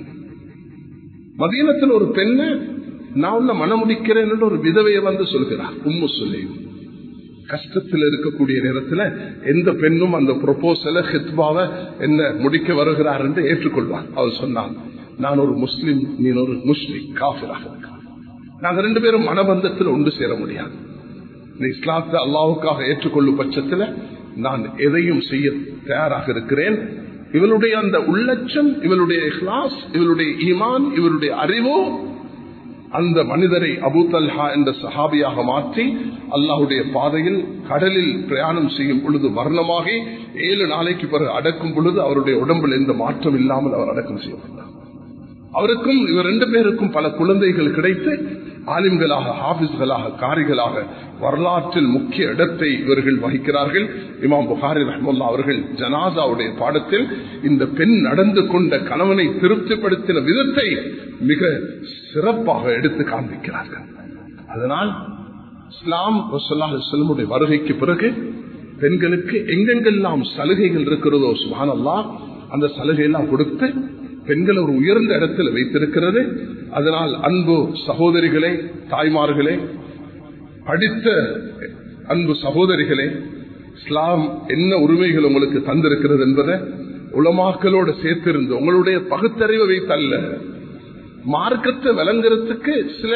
மதீனத்தில் ஒரு பெண்ணு நான் உன்னை மனமுடிக்கிறேன் என்று ஒரு விதவையை வந்து சொல்கிறார் உம்மு சொல்லியும் கஷ்டத்தில் இருக்கக்கூடிய நேரத்தில் எந்த பெண்ணும் அந்த ப்ரொபோசல ஹித்பாவை என்ன முடிக்க வருகிறார் என்று ஏற்றுக்கொள்வார் அவர் சொன்னார் நான் ஒரு முஸ்லிம் நீ ஒரு முஸ்லிம் காஃபிராக இருக்கிறார் நாங்க ரெண்டு பேரும் மனபந்தத்தில் ஒன்று சேர முடியாது இந்த இஸ்லாத்தை அல்லாவுக்காக ஏற்றுக்கொள்ளும் பட்சத்தில் நான் எதையும் செய்ய தயாராக இருக்கிறேன் இவளுடைய அந்த உள்ளட்சம் இவளுடைய இஹ்லாஸ் இவளுடைய ஈமான் இவளுடைய அறிவோ அந்த மனிதரை அபு தல்ஹா என்ற சஹாபியாக மாற்றி அல்லாஹுடைய பாதையில் கடலில் பிரயாணம் செய்யும் பொழுது மரணமாகி ஏழு நாளைக்கு பிறகு அடக்கும் பொழுது அவருடைய உடம்பில் எந்த மாற்றம் இல்லாமல் அவர் அடக்கம் செய்யப்பட்டார் அவருக்கும் இவர் ரெண்டு பேருக்கும் பல குழந்தைகள் கிடைத்து ஆலிம்களாக ஹாபிஸ்களாக காரிகளாக வரலாற்றில் முக்கிய இடத்தை இவர்கள் வகிக்கிறார்கள் இமாம் புகாரி ரஹமுல்லா அவர்கள் ஜனாதாவுடைய பாடத்தில் இந்த பெண் நடந்து கொண்ட கணவனை திருப்திப்படுத்தின விதத்தை மிக சிறப்பாக எடுத்து காண்பிக்கிறார்கள் அதனால் இஸ்லாம் செல்முடைய வருகைக்கு பிறகு பெண்களுக்கு எங்கெங்கெல்லாம் சலுகைகள் இருக்கிறதோ சுபானல்லா அந்த சலுகையெல்லாம் கொடுத்து பெண்கள் ஒரு உயர்ந்த இடத்தில் வைத்திருக்கிறது அதனால் அன்பு சகோதரிகளே தாய்மார்களே படித்த அன்பு சகோதரிகளே இஸ்லாம் என்ன உரிமைகள் உங்களுக்கு தந்திருக்கிறது என்பதை உலமாக்களோடு சேர்த்திருந்து உங்களுடைய பகுத்தறிவை வைத்தல்ல மார்க்கத்தை விளங்குறதுக்கு சில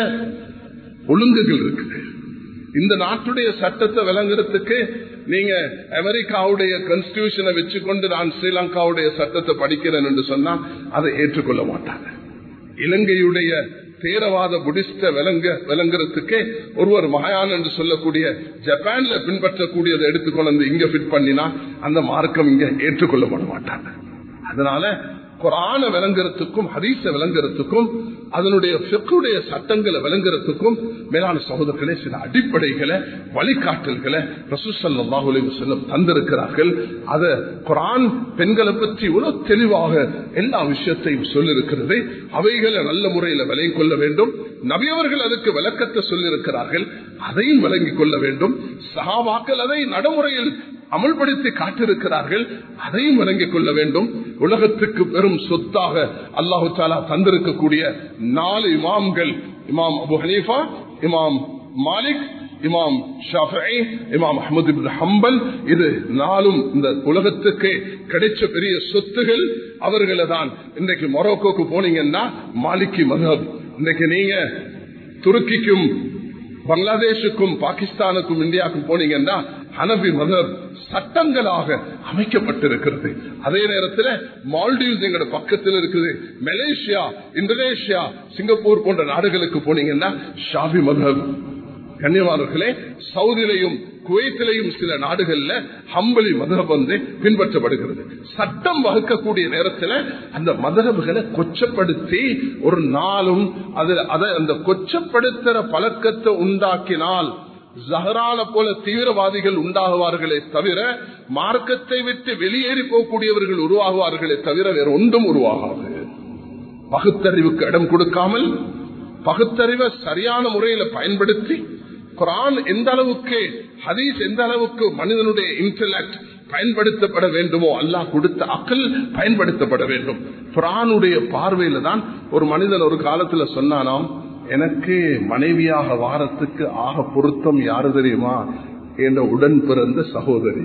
ஒழுங்குகள் இருக்குது இந்த நாட்டுடைய சட்டத்தை விளங்குறதுக்கு நீங்க அமெரிக்காவுடைய கான்ஸ்டியூஷனை வச்சுக்கொண்டு நான் ஸ்ரீலங்காவுடைய சட்டத்தை படிக்கிறேன் என்று சொன்னா அதை ஏற்றுக்கொள்ள மாட்டாங்க இலங்கையுடைய தேரவாத புடிஸ்ட விளங்க விளங்குறதுக்கு ஒருவர் மகாயான் என்று சொல்லக்கூடிய ஜப்பான்ல பின்பற்றக்கூடியதை எடுத்துக்கொண்டு இங்க பிட் பண்ணினா அந்த மார்க்கம் இங்க ஏற்றுக்கொள்ளப்பட மாட்டாங்க அதனால குரான விளங்குறதுக்கும் ஹதீச விளங்குறதுக்கும் அதனுடைய பிக்குடைய சட்டங்களை விளங்குறதுக்கும் மேலான சகோதரர்களே சில அடிப்படைகளை வழிகாட்டல்களை ரசூசல்லாஹுலே செல்லம் தந்திருக்கிறார்கள் அத குரான் பெண்களை பற்றி இவ்வளவு தெளிவாக எல்லா விஷயத்தையும் சொல்லிருக்கிறது அவைகளை நல்ல முறையில் விலை கொள்ள வேண்டும் நபியவர்கள் அதுக்கு விளக்கத்தை சொல்லியிருக்கிறார்கள் அதையும் விளங்கிக் கொள்ள வேண்டும் சகாவாக்கள் அதை நடைமுறையில் அமல்படுத்தி காட்டிருக்கிறார்கள் அதையும் விளங்கிக் கொள்ள வேண்டும் உலகத்துக்கு பெரும் சொத்தாக அல்லாஹு தாலா தந்திருக்கக்கூடிய நாலு இமாம்கள் இமாம் அபு ஹனீஃபா இமாம் மாலிக் இமாம் ஷாஃபி இமாம் அஹமது ஹம்பல் இது நாளும் இந்த உலகத்துக்கு கிடைச்ச பெரிய சொத்துகள் அவர்களை தான் இன்றைக்கு மொரோக்கோக்கு போனீங்கன்னா மாலிக்கி மதப் இன்னைக்கு நீங்க துருக்கிக்கும் பங்களாதேஷுக்கும் பாகிஸ்தானுக்கும் இந்தியாவுக்கும் போனீங்கன்னா ஹனபி மதர் சட்டங்களாக அமைக்கப்பட்டிருக்கிறது அதே நேரத்தில் மால்டீவ்ஸ் எங்கட பக்கத்தில் இருக்குது மலேசியா இந்தோனேஷியா சிங்கப்பூர் போன்ற நாடுகளுக்கு போனீங்கன்னா ஷாபி மதர் கண்ணியமானவர்களே சவுதிலையும் குவைத்திலையும் சில நாடுகள்ல ஹம்பலி மதகப் வந்து பின்பற்றப்படுகிறது சட்டம் வகுக்கக்கூடிய நேரத்தில் அந்த மதகபுகளை கொச்சப்படுத்தி ஒரு நாளும் அது அதை அந்த கொச்சப்படுத்துற பழக்கத்தை உண்டாக்கினால் ஜஹரான போல தீவிரவாதிகள் உண்டாகுவார்களே தவிர மார்க்கத்தை விட்டு வெளியேறி போகக்கூடியவர்கள் உருவாகுவார்களே தவிர வேற ஒன்றும் உருவாகாது பகுத்தறிவுக்கு இடம் கொடுக்காமல் பகுத்தறிவை சரியான முறையில பயன்படுத்தி குரான் எந்த அளவுக்கு ஹதீஸ் எந்த அளவுக்கு மனிதனுடைய இன்டலெக்ட் பயன்படுத்தப்பட வேண்டுமோ அல்லாஹ் கொடுத்த அக்கல் பயன்படுத்தப்பட வேண்டும் குரானுடைய பார்வையில தான் ஒரு மனிதன் ஒரு காலத்துல சொன்னானாம் எனக்கு மனைவியாக வாரத்துக்கு ஆக பொருத்தம் யாரு தெரியுமா என்ற உடன் பிறந்த சகோதரி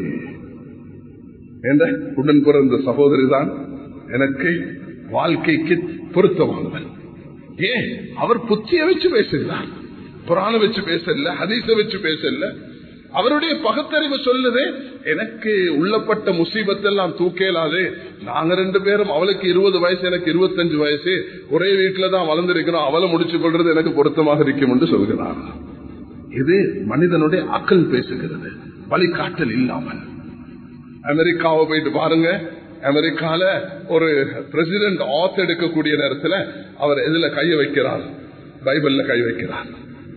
என்ற உடன் பிறந்த சகோதரி தான் எனக்கு வாழ்க்கைக்கு பொருத்தமானவன் ஏன் அவர் புத்திய வச்சு பேசுகிறார் புராண வச்சு பேசல ஹதீச வச்சு பேசல அவருடைய பகுத்தறிவு சொல்லுது எனக்கு உள்ளப்பட்ட முசீபத்தெல்லாம் தூக்கலாது நாங்க ரெண்டு பேரும் அவளுக்கு இருபது வயசு எனக்கு இருபத்தஞ்சு வயசு ஒரே வீட்டுல தான் வளர்ந்திருக்கிறோம் அவளை முடிச்சு கொள்றது எனக்கு பொருத்தமாக இருக்கும் என்று சொல்கிறார் இது மனிதனுடைய அக்கல் பேசுகிறது வழிகாட்டல் இல்லாமல் அமெரிக்காவை போயிட்டு பாருங்க அமெரிக்கால ஒரு பிரசிடென்ட் ஆத் எடுக்கக்கூடிய நேரத்தில் அவர் எதுல கைய வைக்கிறார் பைபிள்ல கை வைக்கிறார்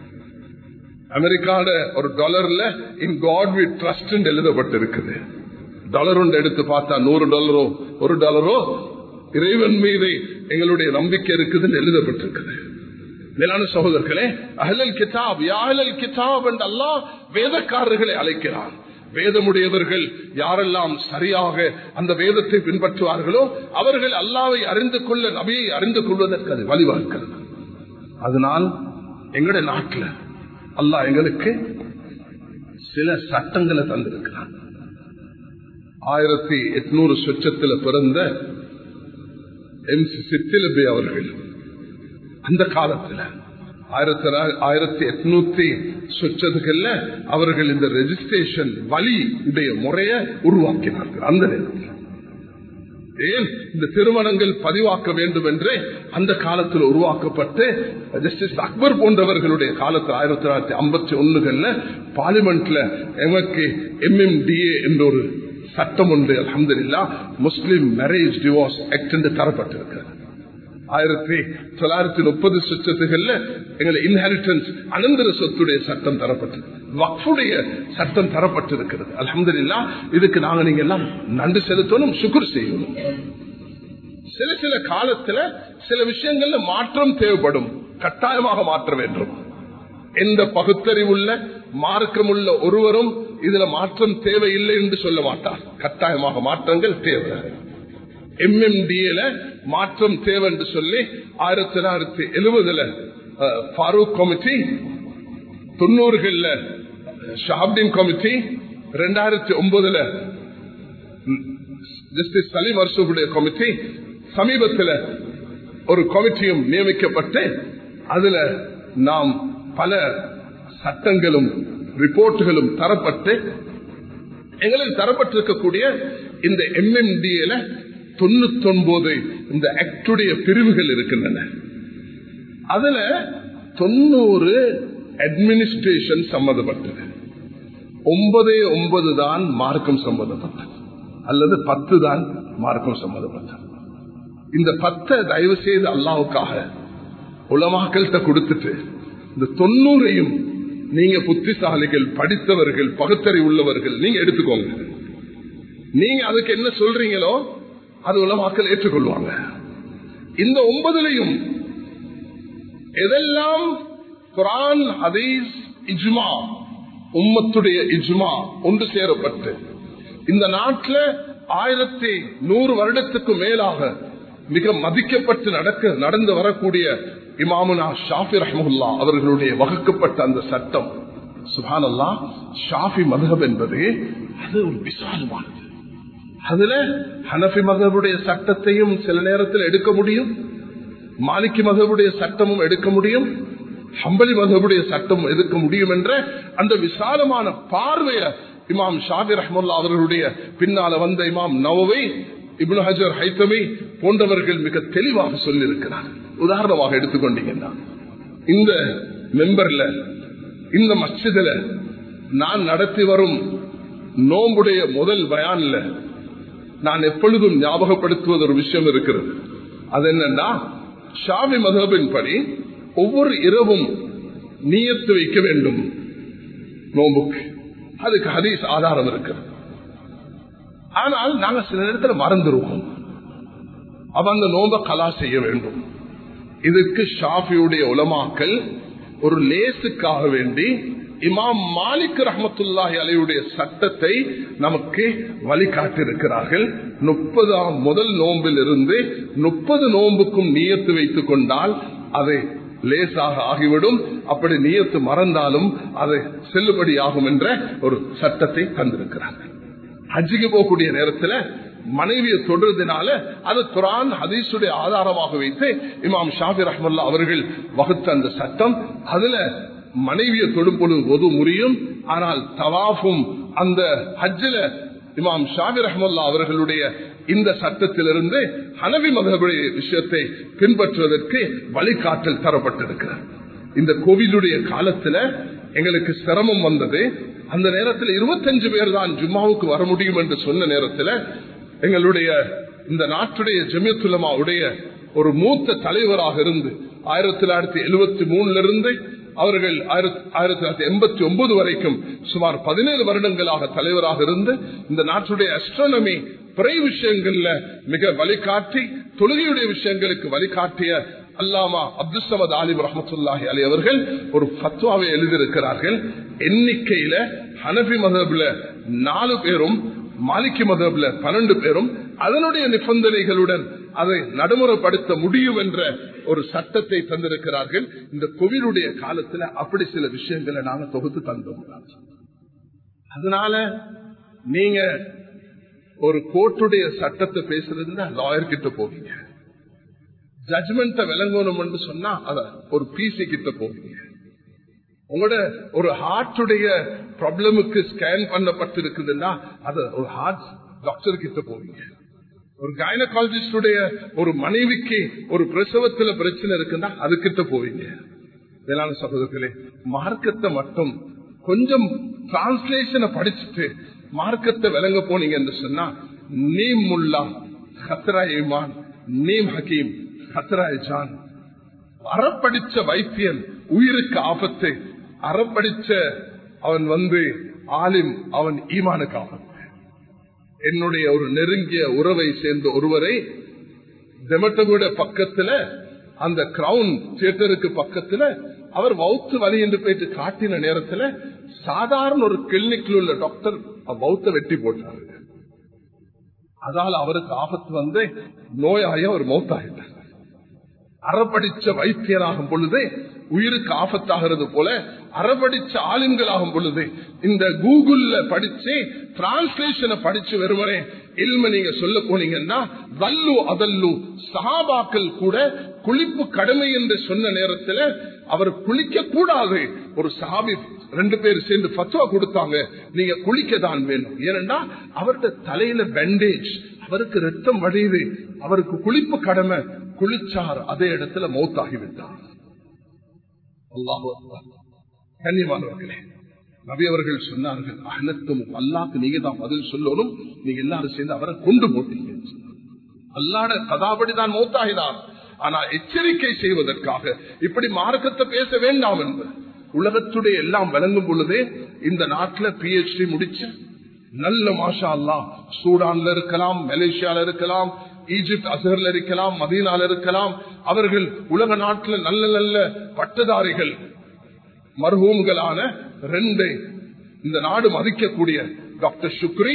அமெரிக்கால ஒரு டாலர்ல இன் காட் வி ட்ரஸ்ட் எழுதப்பட்டிருக்குது டாலர் ஒன்று எடுத்து பார்த்தா நூறு டாலரோ ஒரு டாலரோ இறைவன் மீது எங்களுடைய நம்பிக்கை இருக்குதுன்னு எழுதப்பட்டிருக்குது மேலான சகோதரர்களே அஹலல் கிதாப் யாஹலல் கிதாப் என்று அல்லாஹ் வேதக்காரர்களை அழைக்கிறான் வேதமுடையவர்கள் யாரெல்லாம் சரியாக அந்த வேதத்தை பின்பற்றுவார்களோ அவர்கள் அல்லாவை அறிந்து கொள்ள நபியை அறிந்து கொள்வதற்கு அது வழிவகுக்கிறது அதனால் எங்களுடைய நாட்டில் அல்லாஹ் எங்களுக்கு சில சட்டங்களை தந்திருக்கிறான் ஆயிரத்தி எட்நூறு சொச்சத்தில் பிறந்த எம் சி சித்திலபி அவர்கள் அந்த காலத்தில் ஆயிரத்தி ஆயிரத்தி எட்நூத்தி சொச்சதுகள்ல அவர்கள் இந்த ரெஜிஸ்ட்ரேஷன் வழி உடைய முறைய உருவாக்கினார்கள் அந்த நேரத்தில் ஏன் இந்த திருமணங்கள் பதிவாக்க வேண்டும் என்று அந்த காலத்தில் உருவாக்கப்பட்டு ஜஸ்டிஸ் அக்பர் போன்றவர்களுடைய காலத்தில் ஆயிரத்தி தொள்ளாயிரத்தி ஐம்பத்தி ஒண்ணுகள்ல பார்லிமெண்ட்ல எமக்கு எம்எம்டிஏ என்ற ஒரு சட்டம் உண்டு அலமதுல்லா முஸ்லிம் மேரேஜ் டிவோர்ஸ் ஆக்ட் என்று தரப்பட்டிருக்கிறது ஆயிரத்தி தொள்ளாயிரத்தி முப்பது சொச்சத்துகள்ல எங்களை இன்ஹெரிட்டன்ஸ் அனந்தர சொத்துடைய சட்டம் தரப்பட்டது வக்ஃபுடைய சட்டம் தரப்பட்டிருக்கிறது அலமதுல்லா இதுக்கு நாங்க நீங்க எல்லாம் நன்றி செலுத்தணும் சுக்குர் செய்யணும் சில சில காலத்துல சில விஷயங்கள்ல மாற்றம் தேவைப்படும் கட்டாயமாக மாற்ற வேண்டும் எந்த பகுத்தறிவுள்ள மார்க்கமுள்ள ஒருவரும் இதுல மாற்றம் தேவையில்லை என்று சொல்ல மாட்டார் கட்டாயமாக மாற்றங்கள் தேவை எம்எம்டிஏல மாற்றம் தேவை என்று சொல்லி ஆயிரத்தி தொள்ளாயிரத்தி எழுபதுல ஃபாரூக் கமிட்டி தொண்ணூறுகள்ல ஷாப்டின் கமிட்டி ரெண்டாயிரத்தி ஒன்பதுல ஜஸ்டிஸ் சலீம் அர்சூடைய கமிட்டி சமீபத்தில் ஒரு கமிட்டியும் நியமிக்கப்பட்டு அதுல நாம் பல சட்டங்களும் ரிப்போர்ட்டுகளும் தரப்பட்டு எங்களுக்கு தரப்பட்டிருக்கக்கூடிய இந்த எம்எம்டிஏல தொண்ணூத்தி ஒன்பது இந்த ஆக்டுடைய பிரிவுகள் இருக்கின்றன அதுல தொண்ணூறு அட்மினிஸ்ட்ரேஷன் சம்பந்தப்பட்டது ஒன்பதே ஒன்பது தான் மார்க்கம் சம்பந்தப்பட்டது அல்லது பத்து தான் மார்க்கம் சம்பந்தப்பட்டது இந்த பத்தை தயவு செய்து அல்லாவுக்காக உலமாக்கள்கிட்ட கொடுத்துட்டு இந்த தொண்ணூறையும் நீங்க புத்திசாலிகள் படித்தவர்கள் பகுத்தறி உள்ளவர்கள் நீங்க எடுத்துக்கோங்க நீங்க அதுக்கு என்ன சொல்றீங்களோ அது உலமாக்கள் ஏற்றுக்கொள்வாங்க இந்த ஒன்பதுலையும் எதெல்லாம் குரான் ஹதீஸ் இஜ்மா உம்மத்துடைய இஜ்மா ஒன்று சேரப்பட்டு இந்த நாட்டில் ஆயிரத்தி நூறு வருடத்துக்கு மேலாக மிக மதிக்கப்பட்டு நடக்க நடந்து வரக்கூடிய இமாமுனா ஷாஃபி ரஹமுல்லா அவர்களுடைய வகுக்கப்பட்ட அந்த சட்டம் சுபானல்லா ஷாஃபி மதுகப் என்பது அது ஒரு விசாலமானது அதுல ஹனஃபி மதபுடைய சட்டத்தையும் சில நேரத்தில் எடுக்க முடியும் மாலிக்கி மதபுடைய சட்டமும் எடுக்க முடியும் ஹம்பலி மதபுடைய சட்டம் எடுக்க முடியும் என்ற அந்த விசாலமான பார்வைய இமாம் ஷாபி ரஹமுல்லா அவர்களுடைய பின்னால வந்த இமாம் நவவை இப்னு ஹஜர் ஹைத்தமி போன்றவர்கள் மிக தெளிவாக சொல்லியிருக்கிறார் உதாரணமாக எடுத்துக்கொண்டீங்கன்னா இந்த மெம்பர்ல இந்த மஸ்ஜிதுல நான் நடத்தி வரும் நோம்புடைய முதல் பயான்ல நான் எப்பொழுதும் ஞாபகப்படுத்துவது ஒரு விஷயம் இருக்கிறது அது என்னன்னா ஷாவி மதபின் படி ஒவ்வொரு இரவும் நீயத்து வைக்க வேண்டும் நோம்புக்கு அதுக்கு ஹதீஸ் ஆதாரம் இருக்கிறது ஆனால் நாங்க சில நேரத்தில் மறந்துருவோம் அவ அந்த நோம்ப கலா செய்ய வேண்டும் இதுக்கு ஷாஃபியுடைய உலமாக்கள் ஒரு லேசுக்காக வேண்டி இமாம் மாலிக் ரஹமத்துல்லாஹி அலையுடைய சட்டத்தை நமக்கு வழிகாட்டிருக்கிறார்கள் முப்பதாம் முதல் நோம்பில் இருந்து முப்பது நோம்புக்கும் நீயத்து வைத்துக் கொண்டால் அதை லேசாக ஆகிவிடும் அப்படி நீயத்து மறந்தாலும் அது செல்லுபடியாகும் என்ற ஒரு சட்டத்தை தந்திருக்கிறார்கள் ஹஜ்ஜிக்கு போகக்கூடிய நேரத்தில் மனைவியை தொடர்றதுனால அது குரான் ஹதீஸுடைய ஆதாரமாக வைத்து இமாம் ஷாபி ரஹமுல்லா அவர்கள் வகுத்த அந்த சட்டம் அதுல மனைவியை தொடும் பொழுது ஒது முறியும் ஆனால் தவாஃபும் அந்த ஹஜ்ஜில இமாம் ஷாபி ரஹமுல்லா அவர்களுடைய இந்த சட்டத்திலிருந்து ஹனவி மதபுடைய விஷயத்தை பின்பற்றுவதற்கு வழிகாட்டல் தரப்பட்டிருக்கிறது இந்த கோவிலுடைய காலத்துல எங்களுக்கு சிரமம் வந்தது அந்த நேரத்தில் இருபத்தஞ்சு பேர் தான் ஜும்மாவுக்கு வர முடியும் என்று சொன்ன நேரத்தில் எங்களுடைய இந்த நாட்டுடைய ஜமியத்துலமா உடைய ஒரு மூத்த தலைவராக இருந்து ஆயிரத்தி தொள்ளாயிரத்தி எழுபத்தி மூணுல இருந்து அவர்கள் ஆயிரத்தி தொள்ளாயிரத்தி எண்பத்தி ஒன்பது வரைக்கும் சுமார் பதினேழு வருடங்களாக தலைவராக இருந்து இந்த நாட்டுடைய அஸ்ட்ரானமி பிறை விஷயங்கள்ல மிக வழிகாட்டி தொழுகையுடைய விஷயங்களுக்கு வழிகாட்டிய அல்லாமா அப்துல் சமத் ஆலிம் ரஹமத்துல்லாஹி அலி அவர்கள் ஒரு பத்வாவை எழுதியிருக்கிறார்கள் எண்ணிக்கையில ஹனபி மதப்ல நாலு பேரும் மாலிக்கி மதப்ல பன்னெண்டு பேரும் அதனுடைய நிபந்தனைகளுடன் அதை நடைமுறைப்படுத்த முடியும் என்ற ஒரு சட்டத்தை தந்திருக்கிறார்கள் இந்த கோவிலுடைய காலத்துல அப்படி சில விஷயங்களை நாங்க தொகுத்து தந்தோம் அதனால நீங்க ஒரு கோர்ட்டுடைய சட்டத்தை பேசுறதுன்னா லாயர் கிட்ட போவீங்க ஜட்மெண்ட விளங்கணும் சொன்னா அத ஒரு பிசி கிட்ட போவீங்க உங்களோட ஒரு ஹார்ட்டுடைய ப்ராப்ளமுக்கு ஸ்கேன் பண்ணப்பட்டிருக்குதுன்னா அது ஒரு ஹார்ட் டாக்டர் கிட்ட போவீங்க ஒரு கைனகாலஜிஸ்டுடைய ஒரு மனைவிக்கு ஒரு பிரசவத்துல பிரச்சனை இருக்குன்னா அது கிட்ட போவீங்க வேளாண் சகோதரர்களே மார்க்கத்தை மட்டும் கொஞ்சம் டிரான்ஸ்லேஷனை படிச்சுட்டு மார்க்கத்தை விளங்க போனீங்க என்று சொன்னா நீம் முல்லா ஹத்ரா இமான் நீம் ஹக்கீம் ஹத்ரா ஜான் அறப்படிச்ச வைத்தியன் உயிருக்கு ஆபத்து அறப்படிச்ச அவன் வந்து ஆலிம் அவன் ஈமானுக்கு ஆபத்து என்னுடைய ஒரு நெருங்கிய உறவை சேர்ந்த ஒருவரை தெமட்டகுட பக்கத்துல அந்த கிரவுன் தியேட்டருக்கு பக்கத்துல அவர் வௌத்து வலி என்று போயிட்டு காட்டின நேரத்துல சாதாரண ஒரு கிளினிக்ல உள்ள டாக்டர் வௌத்த வெட்டி போட்டாரு அதால அவருக்கு ஆபத்து வந்து நோயாய ஒரு மௌத்தாகிட்டார் அறப்படிச்ச வைத்தியராகும் பொழுது உயிருக்கு ஆபத்தாகிறது போல அறப்படிச்ச ஆளுங்களாகும் பொழுது இந்த கூகுள்ல படிச்சு டிரான்ஸ்லேஷனை படிச்சு வெறுமனே இல்ம நீங்க சொல்ல போனீங்கன்னா வல்லு அதல்லு சஹாபாக்கள் கூட குளிப்பு கடமை என்று சொன்ன நேரத்தில் அவர் குளிக்க கூடாது ஒரு சஹாபி ரெண்டு பேர் சேர்ந்து பத்துவா கொடுத்தாங்க நீங்க குளிக்க தான் வேணும் ஏனென்றா அவருடைய தலையில பேண்டேஜ் அவருக்கு ரத்தம் வடியுது அவருக்கு குளிப்பு கடமை குளிச்சார் அதே இடத்துல மௌத்தாகிவிட்டார் கண்ணியமானவர்களே நபி அவர்கள் சொன்னார்கள் அனைத்தும் அல்லாக்கு நீங்க தான் பதில் சொல்லணும் நீங்க எல்லாரும் சேர்ந்து அவரை கொண்டு போட்டீங்க அல்லாட கதாபடிதான் மௌத்தாகினார் ஆனா எச்சரிக்கை செய்வதற்காக இப்படி மார்க்கத்தை பேச வேண்டாம் என்பது உலகத்துடைய எல்லாம் விளங்கும் பொழுதே இந்த நாட்டில் பிஹெச்டி முடிச்சு நல்ல மாஷா அல்லா சூடான்ல இருக்கலாம் மலேசியால இருக்கலாம் ஈஜிப்ட் அசர்ல இருக்கலாம் மதீனால இருக்கலாம் அவர்கள் உலக நாட்டில் நல்ல நல்ல பட்டதாரிகள் மர்ஹூம்களான ரெண்டு இந்த நாடு மதிக்கக்கூடிய டாக்டர் சுக்ரி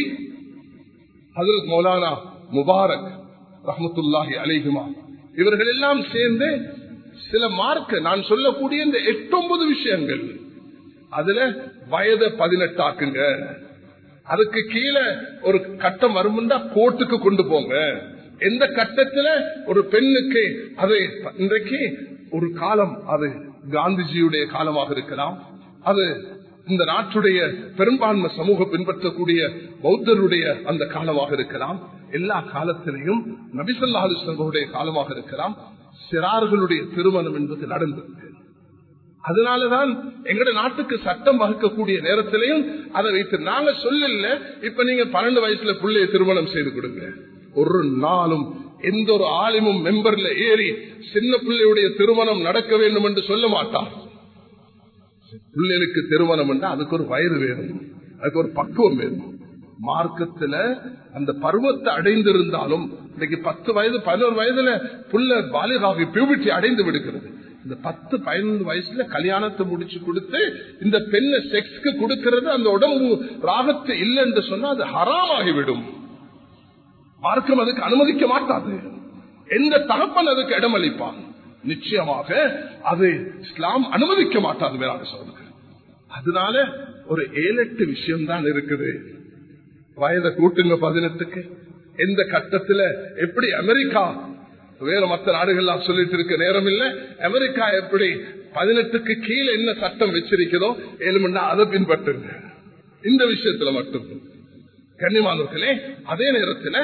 ஹசரத் மௌலானா முபாரக் ரஹமத்துல்லாஹி அலிகுமா இவர்கள் எல்லாம் சேர்ந்து சில மார்க்க நான் சொல்லக்கூடிய இந்த எட்டொன்பது விஷயங்கள் அதுல வயதை பதினெட்டாக்குங்க அதுக்கு கீழே ஒரு கட்டம் வரும்னா கோர்ட்டுக்கு கொண்டு போங்க எந்த கட்டத்துல ஒரு பெண்ணுக்கு அது இன்றைக்கு ஒரு காலம் அது காந்திஜியுடைய காலமாக இருக்கலாம் அது இந்த நாட்டுடைய பெரும்பான்மை சமூகம் பின்பற்றக்கூடிய பௌத்தருடைய அந்த காலமாக இருக்கலாம் எல்லா காலத்திலையும் நபிசல்லாஹுடைய காலமாக இருக்கலாம் சிறார்களுடைய திருமணம் என்பது நடந்தது அதனாலதான் எங்கட நாட்டுக்கு சட்டம் வகுக்கக்கூடிய நேரத்திலையும் அதை வைத்து நாங்க சொல்லல இப்ப நீங்க பன்னெண்டு வயசுல பிள்ளைய திருமணம் செய்து கொடுங்க ஒரு நாளும் எந்த ஒரு ஆலிமும் மெம்பர்ல ஏறி சின்ன பிள்ளையுடைய திருமணம் நடக்க வேண்டும் என்று சொல்ல மாட்டார் பிள்ளைகளுக்கு திருமணம் அதுக்கு ஒரு வயது வேணும் அதுக்கு ஒரு பக்குவம் வேணும் மார்க்கத்துல அந்த பருவத்தை அடைந்திருந்தாலும் இன்னைக்கு பத்து வயது பதினோரு வயதுல புள்ள பாலிகாவி பியூபிட்டி அடைந்து விடுகிறது இந்த பத்து பதினொன்று வயசுல கல்யாணத்தை முடிச்சு கொடுத்து இந்த பெண்ணை செக்ஸ்க்கு கொடுக்கிறது அந்த உடம்பு ராகத்து இல்லை என்று சொன்னா அது ஹராமாகிவிடும் மார்க்கம் அதுக்கு அனுமதிக்க மாட்டாது எந்த தகப்பன் அதுக்கு இடமளிப்பான் நிச்சயமாக அது இஸ்லாம் அனுமதிக்க மாட்டாது வேளாண் சொல்லுங்க அதனால ஒரு ஏழு எட்டு விஷயம் தான் இருக்குது வயதை கூட்டுங்க பதினெட்டுக்கு எந்த கட்டத்துல எப்படி அமெரிக்கா வேற மற்ற நாடுகள்லாம் சொல்லிட்டு இருக்க நேரம் இல்ல அமெரிக்கா எப்படி பதினெட்டுக்கு கீழே என்ன சட்டம் வச்சிருக்கிறதோ ஏழுமண்டா அதை பின்பற்றுங்க இந்த விஷயத்துல மட்டும் கண்ணியமானவர்களே அதே நேரத்தில்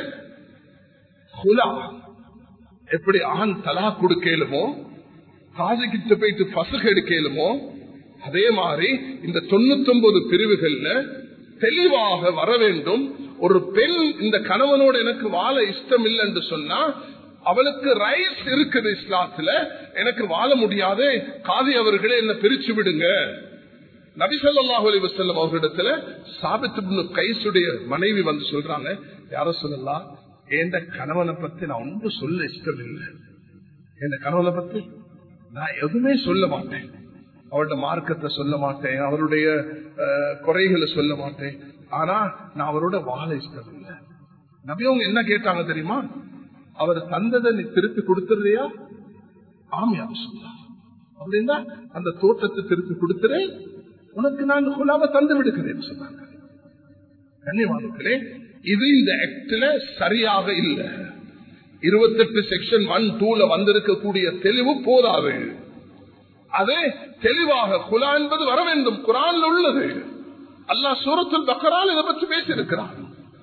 ஹுலா எப்படி ஆண் தலா கொடுக்கலுமோ காது கிட்ட போயிட்டு பசுக எடுக்கலுமோ அதே மாதிரி இந்த தொண்ணூத்தி ஒன்பது பிரிவுகள்ல தெளிவாக வர வேண்டும் ஒரு பெண் இந்த கணவனோடு எனக்கு வாழ இஷ்டம் இல்லை என்று சொன்னா அவளுக்கு ரைஸ் இருக்குது இஸ்லாத்துல எனக்கு வாழ முடியாது காதி அவர்களே என்ன பிரிச்சு விடுங்க நபிசல்லாஹு அலி வசல்லம் அவர்களிடத்துல சாபித்து கைசுடைய மனைவி வந்து சொல்றாங்க யார சொல்லலாம் எந்த கணவனை பத்தி நான் ஒன்றும் சொல்ல இஷ்டம் இல்லை எந்த கணவனை பத்தி நான் எதுவுமே சொல்ல மாட்டேன் அவருடைய மார்க்கத்தை சொல்ல மாட்டேன் அவருடைய குறைகளை சொல்ல மாட்டேன் ஆனா நான் அவரோட வாழ இஷ்டம் இல்லை நபியவங்க என்ன கேட்டாங்க தெரியுமா அவர் தந்ததை நீ திருப்பி கொடுத்துறியா ஆமியா சொல்லலாம் அப்படின்னா அந்த தோட்டத்தை திருப்பி கொடுத்துறேன் உனக்கு நான் குலாம தந்து விடுக்கிறேன் சொன்னாங்க கண்ணியமானே இது இந்த ஆக்டில் சரியாக இல்லை இருபத்தெட்டு செக்ஷன் ஒன் டூல வந்திருக்கக்கூடிய தெளிவு போதாது அது தெளிவாக குலா என்பது வர வேண்டும் குரான் உள்ளது அல்லா சூரத்தில் பக்கரால் இதை பற்றி பேசியிருக்கிறான்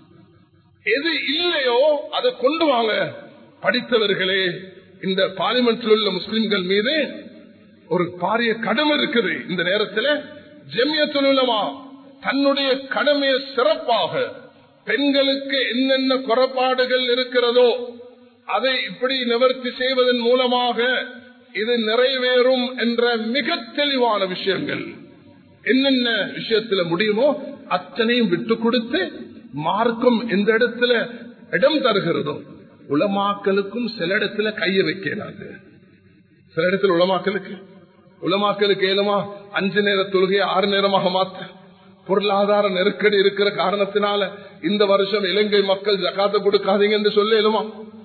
எது இல்லையோ அதை கொண்டு வாங்க படித்தவர்களே இந்த பார்லிமெண்டில் உள்ள முஸ்லிம்கள் மீது ஒரு பாரிய கடமை இருக்குது இந்த நேரத்தில் ஜெமியத்துலமா தன்னுடைய கடமையை சிறப்பாக பெண்களுக்கு என்னென்ன குறைபாடுகள் இருக்கிறதோ அதை இப்படி நிவர்த்தி செய்வதன் மூலமாக இது நிறைவேறும் என்ற மிக தெளிவான விஷயங்கள் என்னென்ன விஷயத்துல முடியுமோ அத்தனையும் விட்டு கொடுத்து மார்க்கம் எந்த இடத்துல இடம் தருகிறதோ உலமாக்களுக்கும் சில இடத்துல கைய வைக்கிறாங்க சில இடத்துல உலமாக்களுக்கு உலமாக்களுக்கு ஏழுமா அஞ்சு நேர தொழுகையை ஆறு நேரமாக மாத்த பொருளாதார நெருக்கடி இருக்கிற காரணத்தினால இந்த வருஷம் இலங்கை மக்கள் ஜக்காத்த கொடுக்காதீங்க என்று சொல்ல இயலுமா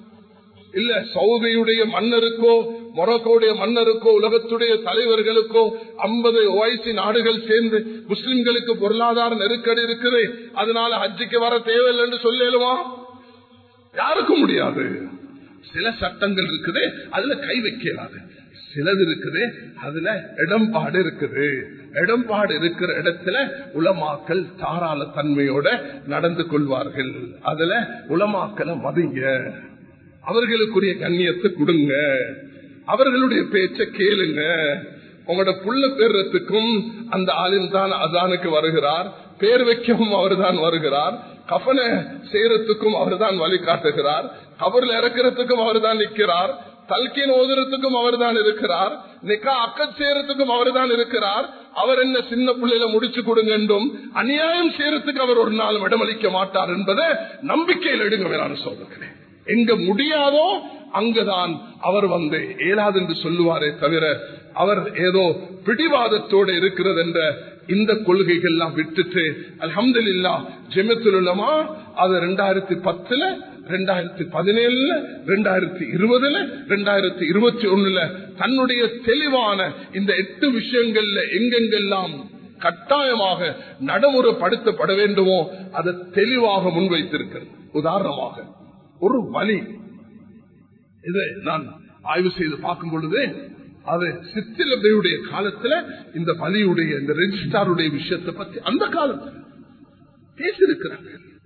இல்ல சவுதியுடைய மன்னருக்கோ மொரோக்கோடைய மன்னருக்கோ உலகத்துடைய தலைவர்களுக்கோ ஐம்பது ஓய்சி நாடுகள் சேர்ந்து முஸ்லிம்களுக்கு பொருளாதார நெருக்கடி இருக்குது அதனால ஹஜ்ஜிக்கு வர தேவையில்லை என்று சொல்லலுமா யாருக்கும் முடியாது சில சட்டங்கள் இருக்குது அதுல கை வைக்கலாது சிலது இருக்குது அதுல இடம்பாடு இருக்குது இடம்பாடு இருக்கிற இடத்துல உலமாக்கல் தாராள தன்மையோட நடந்து கொள்வார்கள் அதுல உலமாக்களை மதிங்க அவர்களுக்குரிய கண்ணியத்தை கொடுங்க அவர்களுடைய பேச்ச கேளுங்க உங்களோட புள்ள பேர்றதுக்கும் அந்த ஆளின் தான் அதானுக்கு வருகிறார் பேர் வைக்கவும் அவர் தான் வருகிறார் கஃனை செய்யறதுக்கும் அவர் தான் வழிகாட்டுகிறார் கபர்ல இறக்கிறதுக்கும் அவர் தான் நிற்கிறார் தல்கின் ஓதுறதுக்கும் அவர் தான் இருக்கிறார் நிக்கா அக்கத் செய்யறதுக்கும் அவர் தான் இருக்கிறார் அவர் என்ன சின்ன பிள்ளையில முடிச்சு கொடுங்க என்றும் அநியாயம் செய்யறதுக்கு அவர் ஒரு நாள் இடமளிக்க மாட்டார் என்பதை நம்பிக்கையில் எடுங்க வேளாண் சொல்லுகிறேன் எங்க முடியாதோ அங்குதான் அவர் வந்து ஏலாது என்று சொல்லுவாரே தவிர அவர் ஏதோ பிடிவாதத்தோடு இருக்கிறது என்ற இந்த கொள்கைகள் எல்லாம் விட்டுட்டு அலமது இல்லா ஜெமத்துலமா அது ரெண்டாயிரத்தி பத்துல ரெண்டாயிரத்தி பதினேழுல ரெண்டாயிரத்தி இருபதுல ரெண்டாயிரத்தி இருபத்தி ஒண்ணுல தன்னுடைய தெளிவான இந்த எட்டு விஷயங்கள்ல எங்கெங்கெல்லாம் கட்டாயமாக நடைமுறைப்படுத்தப்பட வேண்டுமோ அதை தெளிவாக முன்வைத்திருக்கிறது உதாரணமாக ஒரு வழி இதை நான் ஆய்வு செய்து பார்க்கும் பொழுது அது சித்திலபையுடைய காலத்துல இந்த பலியுடைய இந்த ரெஜிஸ்டாருடைய விஷயத்தை பத்தி அந்த காலத்துல பேசியிருக்கிறாங்க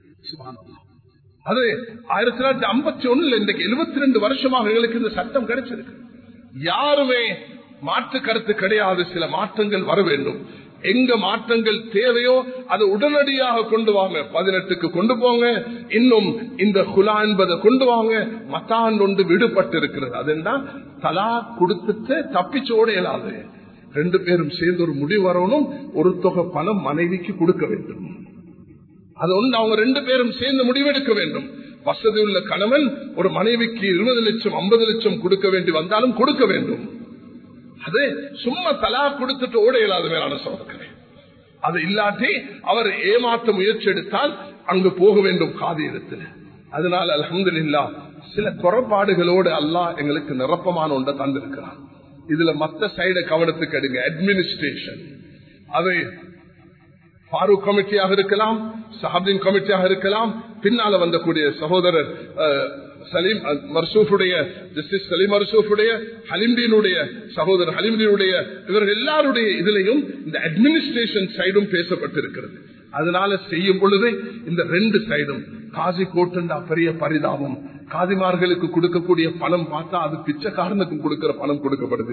அது ஆயிரத்தி தொள்ளாயிரத்தி ஐம்பத்தி ஒண்ணுல இன்றைக்கு எழுபத்தி ரெண்டு வருஷமாக எங்களுக்கு இந்த சட்டம் கிடைச்சிருக்கு யாருமே மாற்று கருத்து கிடையாது சில மாற்றங்கள் வர வேண்டும் எங்க மாற்றங்கள் தேவையோ அதை உடனடியாக கொண்டு வாங்க பதினெட்டுக்கு கொண்டு போங்க இன்னும் இந்த குலா என்பதை கொண்டு வாங்க மத்தான் ஒன்று விடுபட்டு இருக்கிறது அது என்ன தலா கொடுத்துட்டு தப்பிச்சோட இயலாது ரெண்டு பேரும் சேர்ந்து ஒரு முடிவு வரணும் ஒரு தொகை பணம் மனைவிக்கு கொடுக்க வேண்டும் அது ஒன்று அவங்க ரெண்டு பேரும் சேர்ந்து முடிவெடுக்க வேண்டும் வசதி உள்ள கணவன் ஒரு மனைவிக்கு இருபது லட்சம் ஐம்பது லட்சம் கொடுக்க வேண்டி வந்தாலும் கொடுக்க வேண்டும் அது சும்மா தலா கொடுத்துட்டு ஓட இயலாத மேலான சோதனை அது இல்லாட்டி அவர் ஏமாற்ற முயற்சி எடுத்தால் அங்கு போக வேண்டும் காதி இடத்துல அதனால் அலமது இல்லா சில குறைபாடுகளோடு அல்லாஹ் எங்களுக்கு நிரப்பமான ஒன்றை தந்திருக்கிறார் இதுல மத்த சைட கவனத்துக்கு எடுங்க அட்மினிஸ்ட்ரேஷன் அது ஃபாரூக் கமிட்டியாக இருக்கலாம் சஹாபின் கமிட்டியாக இருக்கலாம் பின்னால வந்தக்கூடிய சகோதரர் சலீம் மர்சூஃபுடைய ஜஸ்டிஸ் சலீம் மர்சூஃபுடைய ஹலிம்தீனுடைய சகோதரர் ஹலிம்தீனுடைய இவர்கள் எல்லாருடைய இதுலையும் இந்த அட்மினிஸ்ட்ரேஷன் சைடும் பேசப்பட்டிருக்கிறது அதனால செய்யும் பொழுது இந்த ரெண்டு சைடும் காசி கோட்டுண்டா பெரிய பரிதாபம் காதிமார்களுக்கு கொடுக்கக்கூடிய பணம் பார்த்தா அது பிச்சைக்காரனுக்கும் கொடுக்கிற பணம் கொடுக்கப்படுது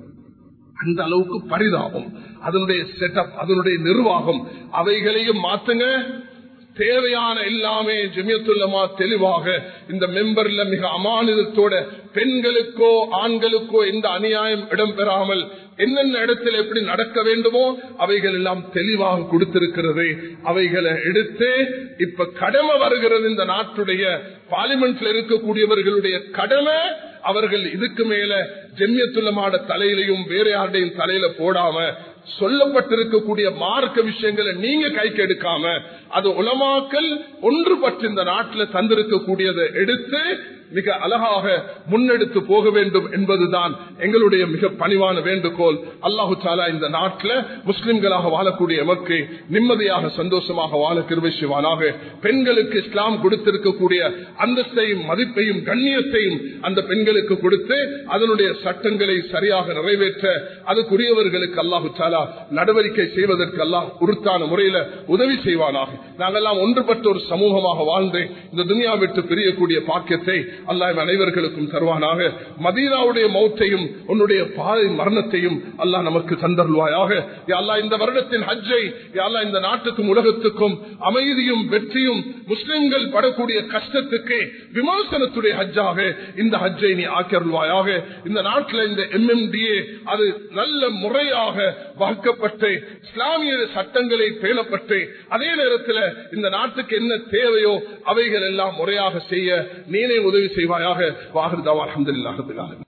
அந்த அளவுக்கு பரிதாபம் அதனுடைய செட்டப் அதனுடைய நிர்வாகம் அவைகளையும் மாத்துங்க தேவையான எல்லாமே ஜெமியத்துள்ளமா தெளிவாக இந்த மெம்பர்ல மிக அமானிதத்தோட பெண்களுக்கோ ஆண்களுக்கோ எந்த அநியாயம் இடம்பெறாமல் என்னென்ன இடத்துல எப்படி நடக்க வேண்டுமோ அவைகள் எல்லாம் தெளிவாக கொடுத்திருக்கிறது அவைகளை எடுத்து இப்ப கடமை வருகிறது இந்த நாட்டுடைய பார்லிமெண்ட்ல இருக்கக்கூடியவர்களுடைய கடமை அவர்கள் இதுக்கு மேல ஜெமியத்துள்ளமாட தலையிலையும் வேற யாருடையும் தலையில போடாம சொல்லப்பட்டிருக்கக்கூடிய மார்க்க விஷயங்களை நீங்க கைக்கு எடுக்காம அது உலமாக்கல் ஒன்றுபட்டு இந்த நாட்டில் தந்திருக்கக்கூடியதை எடுத்து மிக அழகாக முன்னெடுத்து போக வேண்டும் என்பதுதான் எங்களுடைய மிக பணிவான வேண்டுகோள் அல்லாஹு சாலா இந்த நாட்டில் முஸ்லிம்களாக வாழக்கூடிய எமக்கு நிம்மதியாக சந்தோஷமாக வாழ கிருவிசுவானாக பெண்களுக்கு இஸ்லாம் கொடுத்திருக்கக்கூடிய அந்தஸ்தையும் மதிப்பையும் கண்ணியத்தையும் அந்த பெண்களுக்கு கொடுத்து அதனுடைய சட்டங்களை சரியாக நிறைவேற்ற அதுக்குரியவர்களுக்கு அல்லாஹு சாலா நடவடிக்கை செய்வதற்கு அல்லாஹ் உருத்தான முறையில உதவி செய்வானாக நாங்கெல்லாம் ஒன்றுபட்ட ஒரு சமூகமாக வாழ்ந்து இந்த துனியா விட்டு பிரியக்கூடிய பாக்கியத்தை அல்லாஹ் அனைவர்களுக்கும் தருவானாக மதீனாவுடைய மௌத்தையும் உன்னுடைய பாதை மரணத்தையும் அல்லாஹ் நமக்கு தந்தருவாயாக அல்லா இந்த வருடத்தின் ஹஜ்ஜை அல்லா இந்த நாட்டுக்கும் உலகத்துக்கும் அமைதியும் வெற்றியும் முஸ்லிம்கள் படக்கூடிய கஷ்டத்துக்கு விமர்சனத்துடைய ஹஜ்ஜாக இந்த ஹஜ்ஜை நீ ஆக்கியருள்வாயாக இந்த நாட்டில் இந்த எம்எம்டிஏ அது நல்ல முறையாக வகுக்கப்பட்டு இஸ்லாமிய சட்டங்களை பேணப்பட்டு அதே நேரத்தில் இந்த நாட்டுக்கு என்ன தேவையோ அவைகள் எல்லாம் முறையாக செய்ய நீனே உதவி செய்வாயாக வாகர்தாவா அஹமதுல்லாஹ்